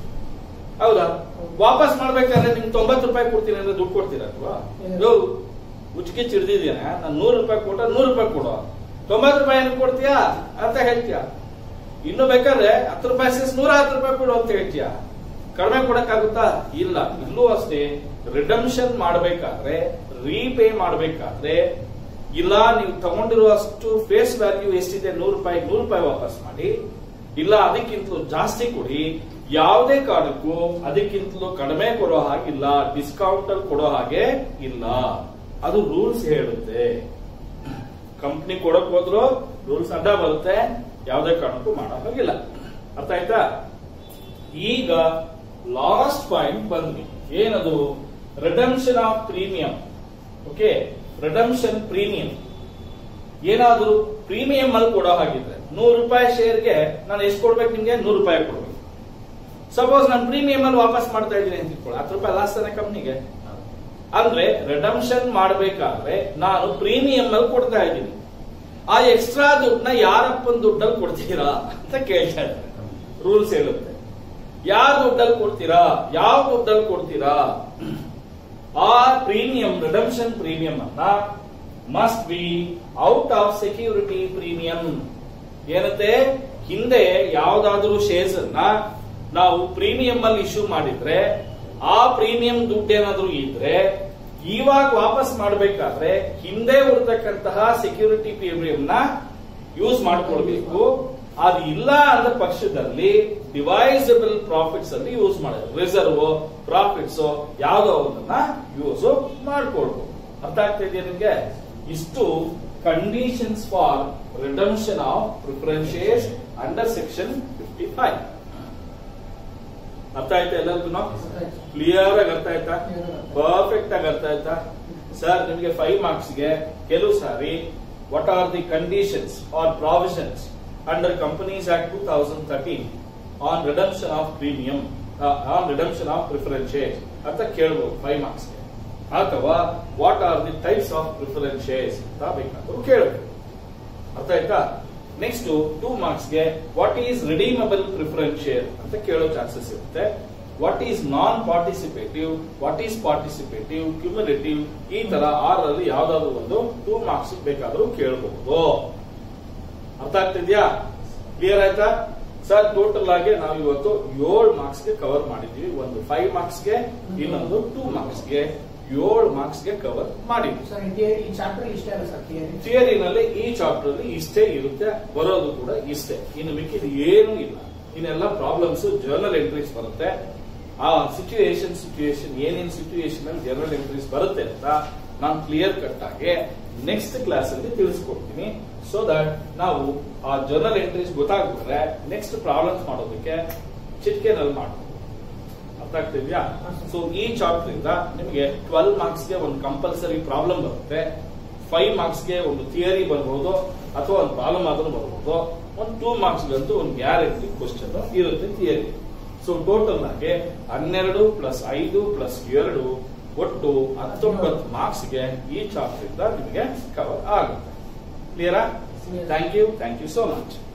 ಹೌದಾ ವಾಪಸ್ ಮಾಡ್ಬೇಕಾದ್ರೆ ನಿಮ್ಗೆ ತೊಂಬತ್ತು ರೂಪಾಯಿ ಕೊಡ್ತೀನಿ ಅಂದ್ರೆ ದುಡ್ಡು ಕೊಡ್ತೀರಾ ಅಲ್ವಾ ಇಲ್ಲ. ಯೋ ಉಚ್ಕೆ ಚಿಡ್ದಿದ್ದೀನ ನಾನು ನೂರು ರೂಪಾಯಿ ಕೊಟ್ಟ ನೂರು ರೂಪಾಯಿ ಕೊಡು ತೊಂಬತ್ತು ರೂಪಾಯಿ ಏನು ಕೊಡ್ತೀಯಾ ಅಂತ ಹೇಳ್ತೀಯ ಇನ್ನು ಬೇಕಾದ್ರೆ ಹತ್ತು ರೂಪಾಯಿ ಸೇರಿಸ್ ನೂರ ಹತ್ತು ರೂಪಾಯಿ ಕೊಡು ಅಂತ ಹೇಳ್ತೀಯ ಕಡಿಮೆ ಕೊಡಕ್ಕಾಗುತ್ತಾ ಇಲ್ಲ ಇಲ್ಲೂ ಅಷ್ಟೇ ರಿಡಂಪ್ಷನ್ ಮಾಡಬೇಕಾದ್ರೆ ರೀಪೇ ಮಾಡಬೇಕಾದ್ರೆ ಇಲ್ಲ ನೀವು ತಗೊಂಡಿರುವಷ್ಟು ಫೇಸ್ ವ್ಯಾಲ್ಯೂ ಎಷ್ಟಿದೆ ನೂರು ರೂಪಾಯಿ ನೂರು ರೂಪಾಯಿ ವಾಪಸ್ ಮಾಡಿ ಇಲ್ಲ ಅದಕ್ಕಿಂತಲೂ ಜಾಸ್ತಿ ಕೊಡಿ ಯಾವುದೇ ಕಾರಣಕ್ಕೂ ಅದಕ್ಕಿಂತಲೂ ಕಡಿಮೆ ಕೊಡೋ ಹಾಗಿಲ್ಲ ಡಿಸ್ಕೌಂಟ್ ಅಲ್ಲಿ ಕೊಡೋ ಹಾಗೆ ಇಲ್ಲ ಅದು ರೂಲ್ಸ್ ಹೇಳುತ್ತೆ ಕಂಪ್ನಿ ಕೊಡಕ್ ಹೋದ್ರು ರೂಲ್ಸ್ ಅಡ್ಡ ಬರುತ್ತೆ ಯಾವುದೇ ಕಾರಣಕ್ಕೂ ಮಾಡೋ ಹಾಗಿಲ್ಲ ಅರ್ಥ ಆಯ್ತಾ ಈಗ ಲಾಸ್ಟ್ ಪಾಯಿಂಟ್ ಬಂದ್ವಿ ಏನದು redemption of premium okay redemption premium ಏನಾದ್ರೂ ಪ್ರೀಮಿಯಂ ಅಲ್ಲಿ ಕೊಡೋ ಹಾಗಿದ್ರೆ ನೂರು ರೂಪಾಯಿ ಶೇರ್ಗೆ ನಾನು ಎಷ್ಟು ಕೊಡ್ಬೇಕು ನಿಮ್ಗೆ ನೂರು ರೂಪಾಯಿ ಕೊಡ್ಬೇಕು ಸಪೋಸ್ ನಾನು ಪ್ರೀಮಿಯಂ ಅಲ್ಲಿ ವಾಪಸ್ ಮಾಡ್ತಾ ಇದ್ದೀನಿ ಅಂತ ಇಟ್ಕೊಳ್ಳಿ ಹತ್ತು ರೂಪಾಯಿ ಲಾಸ್ ತಾನೆ ಕಂಪ್ನಿಗೆ ಅಂದ್ರೆ ರಿಡಮ್ಷನ್ ಮಾಡಬೇಕಾದ್ರೆ ನಾನು ಪ್ರೀಮಿಯಂ ಅಲ್ಲಿ ಕೊಡ್ತಾ ಇದ್ದೀನಿ ಆ ಎಕ್ಸ್ಟ್ರಾ ದುಡ್ಡನ್ನ ಯಾರಪ್ಪನ ದುಡ್ಡಲ್ಲಿ ಕೊಡ್ತೀರಾ ಅಂತ ಕೇಳ್ತಾ ಇದ್ದಾರೆ ರೂಲ್ಸ್ ಹೇಳುತ್ತೆ ಯಾವ ದುಡ್ಡಲ್ಲಿ ಕೊಡ್ತೀರಾ ಯಾವ ದುಡ್ಡಲ್ಲಿ ಕೊಡ್ತೀರಾ ಆ ಪ್ರೀಮಿಯಂ ರಿಡಮ್ಷನ್ ಪ್ರೀಮಿಯಂ ಅನ್ನ must be out of security premium ಏನಂತೆ ಹಿಂದೆ ಯಾವ್ದಾದ್ರೂ ಶೇರ್ಸ್ ಅನ್ನ ನಾವು ಪ್ರೀಮಿಯಂ ಅಲ್ಲಿ ಇಶ್ಯೂ ಮಾಡಿದ್ರೆ ಆ ಪ್ರೀಮಿಯಂ ದುಡ್ಡೇನಾದ್ರೂ ಇದ್ರೆ ಇವಾಗ ವಾಪಸ್ ಮಾಡಬೇಕಾದ್ರೆ ಹಿಂದೆ ಉಳಿತಕ್ಕಂತಹ ಸೆಕ್ಯೂರಿಟಿ ಪ್ರೀಮಿಯಂ ನ ಯೂಸ್ ಮಾಡ್ಕೊಳ್ಬೇಕು ಅದು ಇಲ್ಲ ಅಂದ ಪಕ್ಷದಲ್ಲಿ ಡಿವೈಸಬಲ್ ಪ್ರಾಫಿಟ್ಸ್ ಅಲ್ಲಿ ಯೂಸ್ ಮಾಡೋದು ರಿಸರ್ವ್ ಪ್ರಾಫಿಟ್ಸ್ ಯಾವ್ದೋ ಒಂದನ್ನ ಯೂಸ್ ಮಾಡ್ಕೊಳ್ಬಹುದು ಅರ್ಥ ಆಗ್ತಾ ಇದೆಯಾ ನಿಮ್ಗೆ ಇಷ್ಟು conditions for redemption of preferences under section fifty five ಅರ್ಥ ಆಯ್ತಾ ಎಲ್ಲರಿಗೂ ಕ್ಲಿಯರ್ ಆಗಿ ಅರ್ಥ ಆಯ್ತಾ ಪರ್ಫೆಕ್ಟ್ ಆಗಿ ಅರ್ಥ ಆಯ್ತಾ ಸರ್ ನಿಮಗೆ ಫೈವ್ ಮಾರ್ಕ್ಸ್ ಗೆ ಕೆಲವು ಸಾರಿ what are the conditions or provisions under companies act two thousand thirteen on redemption of premium on redemption of preference shares ಅಂತ ಕೇಳಬಹುದು ಫೈವ್ ಮಾರ್ಕ್ಸ್ ಗೆ ಅಥವಾ what are the types of preference shares ಅಂತ ಬೇಕಾದ್ರೂ ಕೇಳಬೇಕು ಅರ್ಥ ಆಯ್ತಾ ನೆಕ್ಸ್ಟ್ ಟೂ ಮಾರ್ಕ್ಸ್ ಗೆ what is redeemable preference share ಅಂತ ಕೇಳೋ ಚಾನ್ಸಸ್ ಇರುತ್ತೆ what is non participative what is participative cumulative ಈ ತರ ಆರಲ್ಲಿ ಯಾವ್ದಾದ್ರು ಒಂದು ಟೂ ಮಾರ್ಕ್ಸ್ ಬೇಕಾದ್ರೂ ಕೇಳಬಹುದು ಅರ್ಥ ಆಗ್ತಿದ್ಯಾ ಕ್ಲಿಯರ್ ಆಯ್ತಾ ಸರ್ ಟೋಟಲ್ ಆಗಿ ನಾವು ಇವತ್ತು ಏಳು ಮಾರ್ಕ್ಸ್ ಗೆ ಕವರ್ ಮಾಡಿದ್ವಿ ಒಂದು ಫೈವ್ ಮಾರ್ಕ್ಸ್ ಗೆ ಇನ್ನೊಂದು ಟೂ ಮಾರ್ಕ್ಸ್ ಗೆ ಏಳು ಮಾರ್ಕ್ಸ್ ಗೆ ಕವರ್ ಮಾಡಿದ್ವಿ ಸರ್ ಈ- ಈ ಚಾಪ್ಟರ್ ಇಷ್ಟೇ ಅಲ್ಲ ಸರ್ ಥಿಯರಿ ಥಿಯರಿನಲ್ಲಿ ಈ ಚಾಪ್ಟರ್ ಅಲ್ಲಿ ಇಷ್ಟೇ ಇರುತ್ತೆ ಬರೋದು ಕೂಡ ಇಷ್ಟೇ ಇನ್ನು ಮಿಕ್ಕಿದ ಏನೂ ಇಲ್ಲ ಇನ್ನೆಲ್ಲ ಪ್ರಾಬ್ಲಮ್ಸ್ ಜರ್ನಲ್ ಎಂಟ್ರೀಸ್ ಬರುತ್ತೆ ಆ ಸಿಚುಯೇಷನ್ ಸಿಚುಯೇಷನ್ ಏನೇನ್ ಸಿಚುಯೇಷನ್ ಅಲ್ಲಿ ಜರ್ನಲ್ ಎಂಟ್ರೀಸ್ ಬರುತ್ತೆ ಅಂತ ನಾನು ಕ್ಲಿಯರ್ ಕಟ್ ಆಗಿ ನೆಕ್ಸ್ಟ್ ಕ್ಲಾಸ್ ಅಲ್ಲಿ ತಿಳಿಸ್ಕೊಡ್ತೀನಿ ಸೊ ದಟ್ ನಾವು ಆ ಜರ್ನಲ್ ಎಂಟ್ರೀಸ್ ಗೊತ್ತಾಗ್ಬಿಟ್ರೆ ನೆಕ್ಸ್ಟ್ ಪ್ರಾಬ್ಲಮ್ಸ್ ಮಾಡೋದಕ್ಕೆ ಚಿಟ್ಕೆನಲ್ಲಿ ಮಾಡ್ಬೋದು ಅರ್ಥ ಆಗ್ತಿದ್ಯಾ ಸೊ ಈ ಚಾಪ್ಟರ್ ಇಂದ ನಿಮಗೆ ಟ್ವೆಲ್ ಮಾರ್ಕ್ಸ್ ಗೆ ಒಂದು ಕಂಪಲ್ಸರಿ ಪ್ರಾಬ್ಲಮ್ ಬರುತ್ತೆ ಫೈವ್ ಮಾರ್ಕ್ಸ್ ಗೆ ಒಂದು ಥಿಯರಿ ಬರ್ಬೋದು ಅಥವಾ ಒಂದು ಪ್ರಾಬ್ಲಮ್ ಆದ್ರೂ ಬರ್ಬೋದು ಒಂದು ಟೂ ಮಾರ್ಕ್ಸ್ ಗಂತೂ ಒಂದು ಗ್ಯಾರಂಟಿ ಕ್ವಶನ್ ಇರುತ್ತೆ ಥಿಯರಿ ಸೊ ಟೋಟಲ್ ಆಗಿ ಹನ್ನೆರಡು ಪ್ಲಸ್ ಐದು ಪ್ಲಸ್ ಎರಡು ಒಟ್ಟು ಹತ್ತೊಂಬತ್ತು ಮಾರ್ಕ್ಸ್ ಗೆ ಈ ಚಾಪ್ಟರ್ ಇಂದ ನಿಮಗೆ ಕವರ್ ಆಗುತ್ತೆ ಕ್ಲಿಯರಾ thank you thank you so much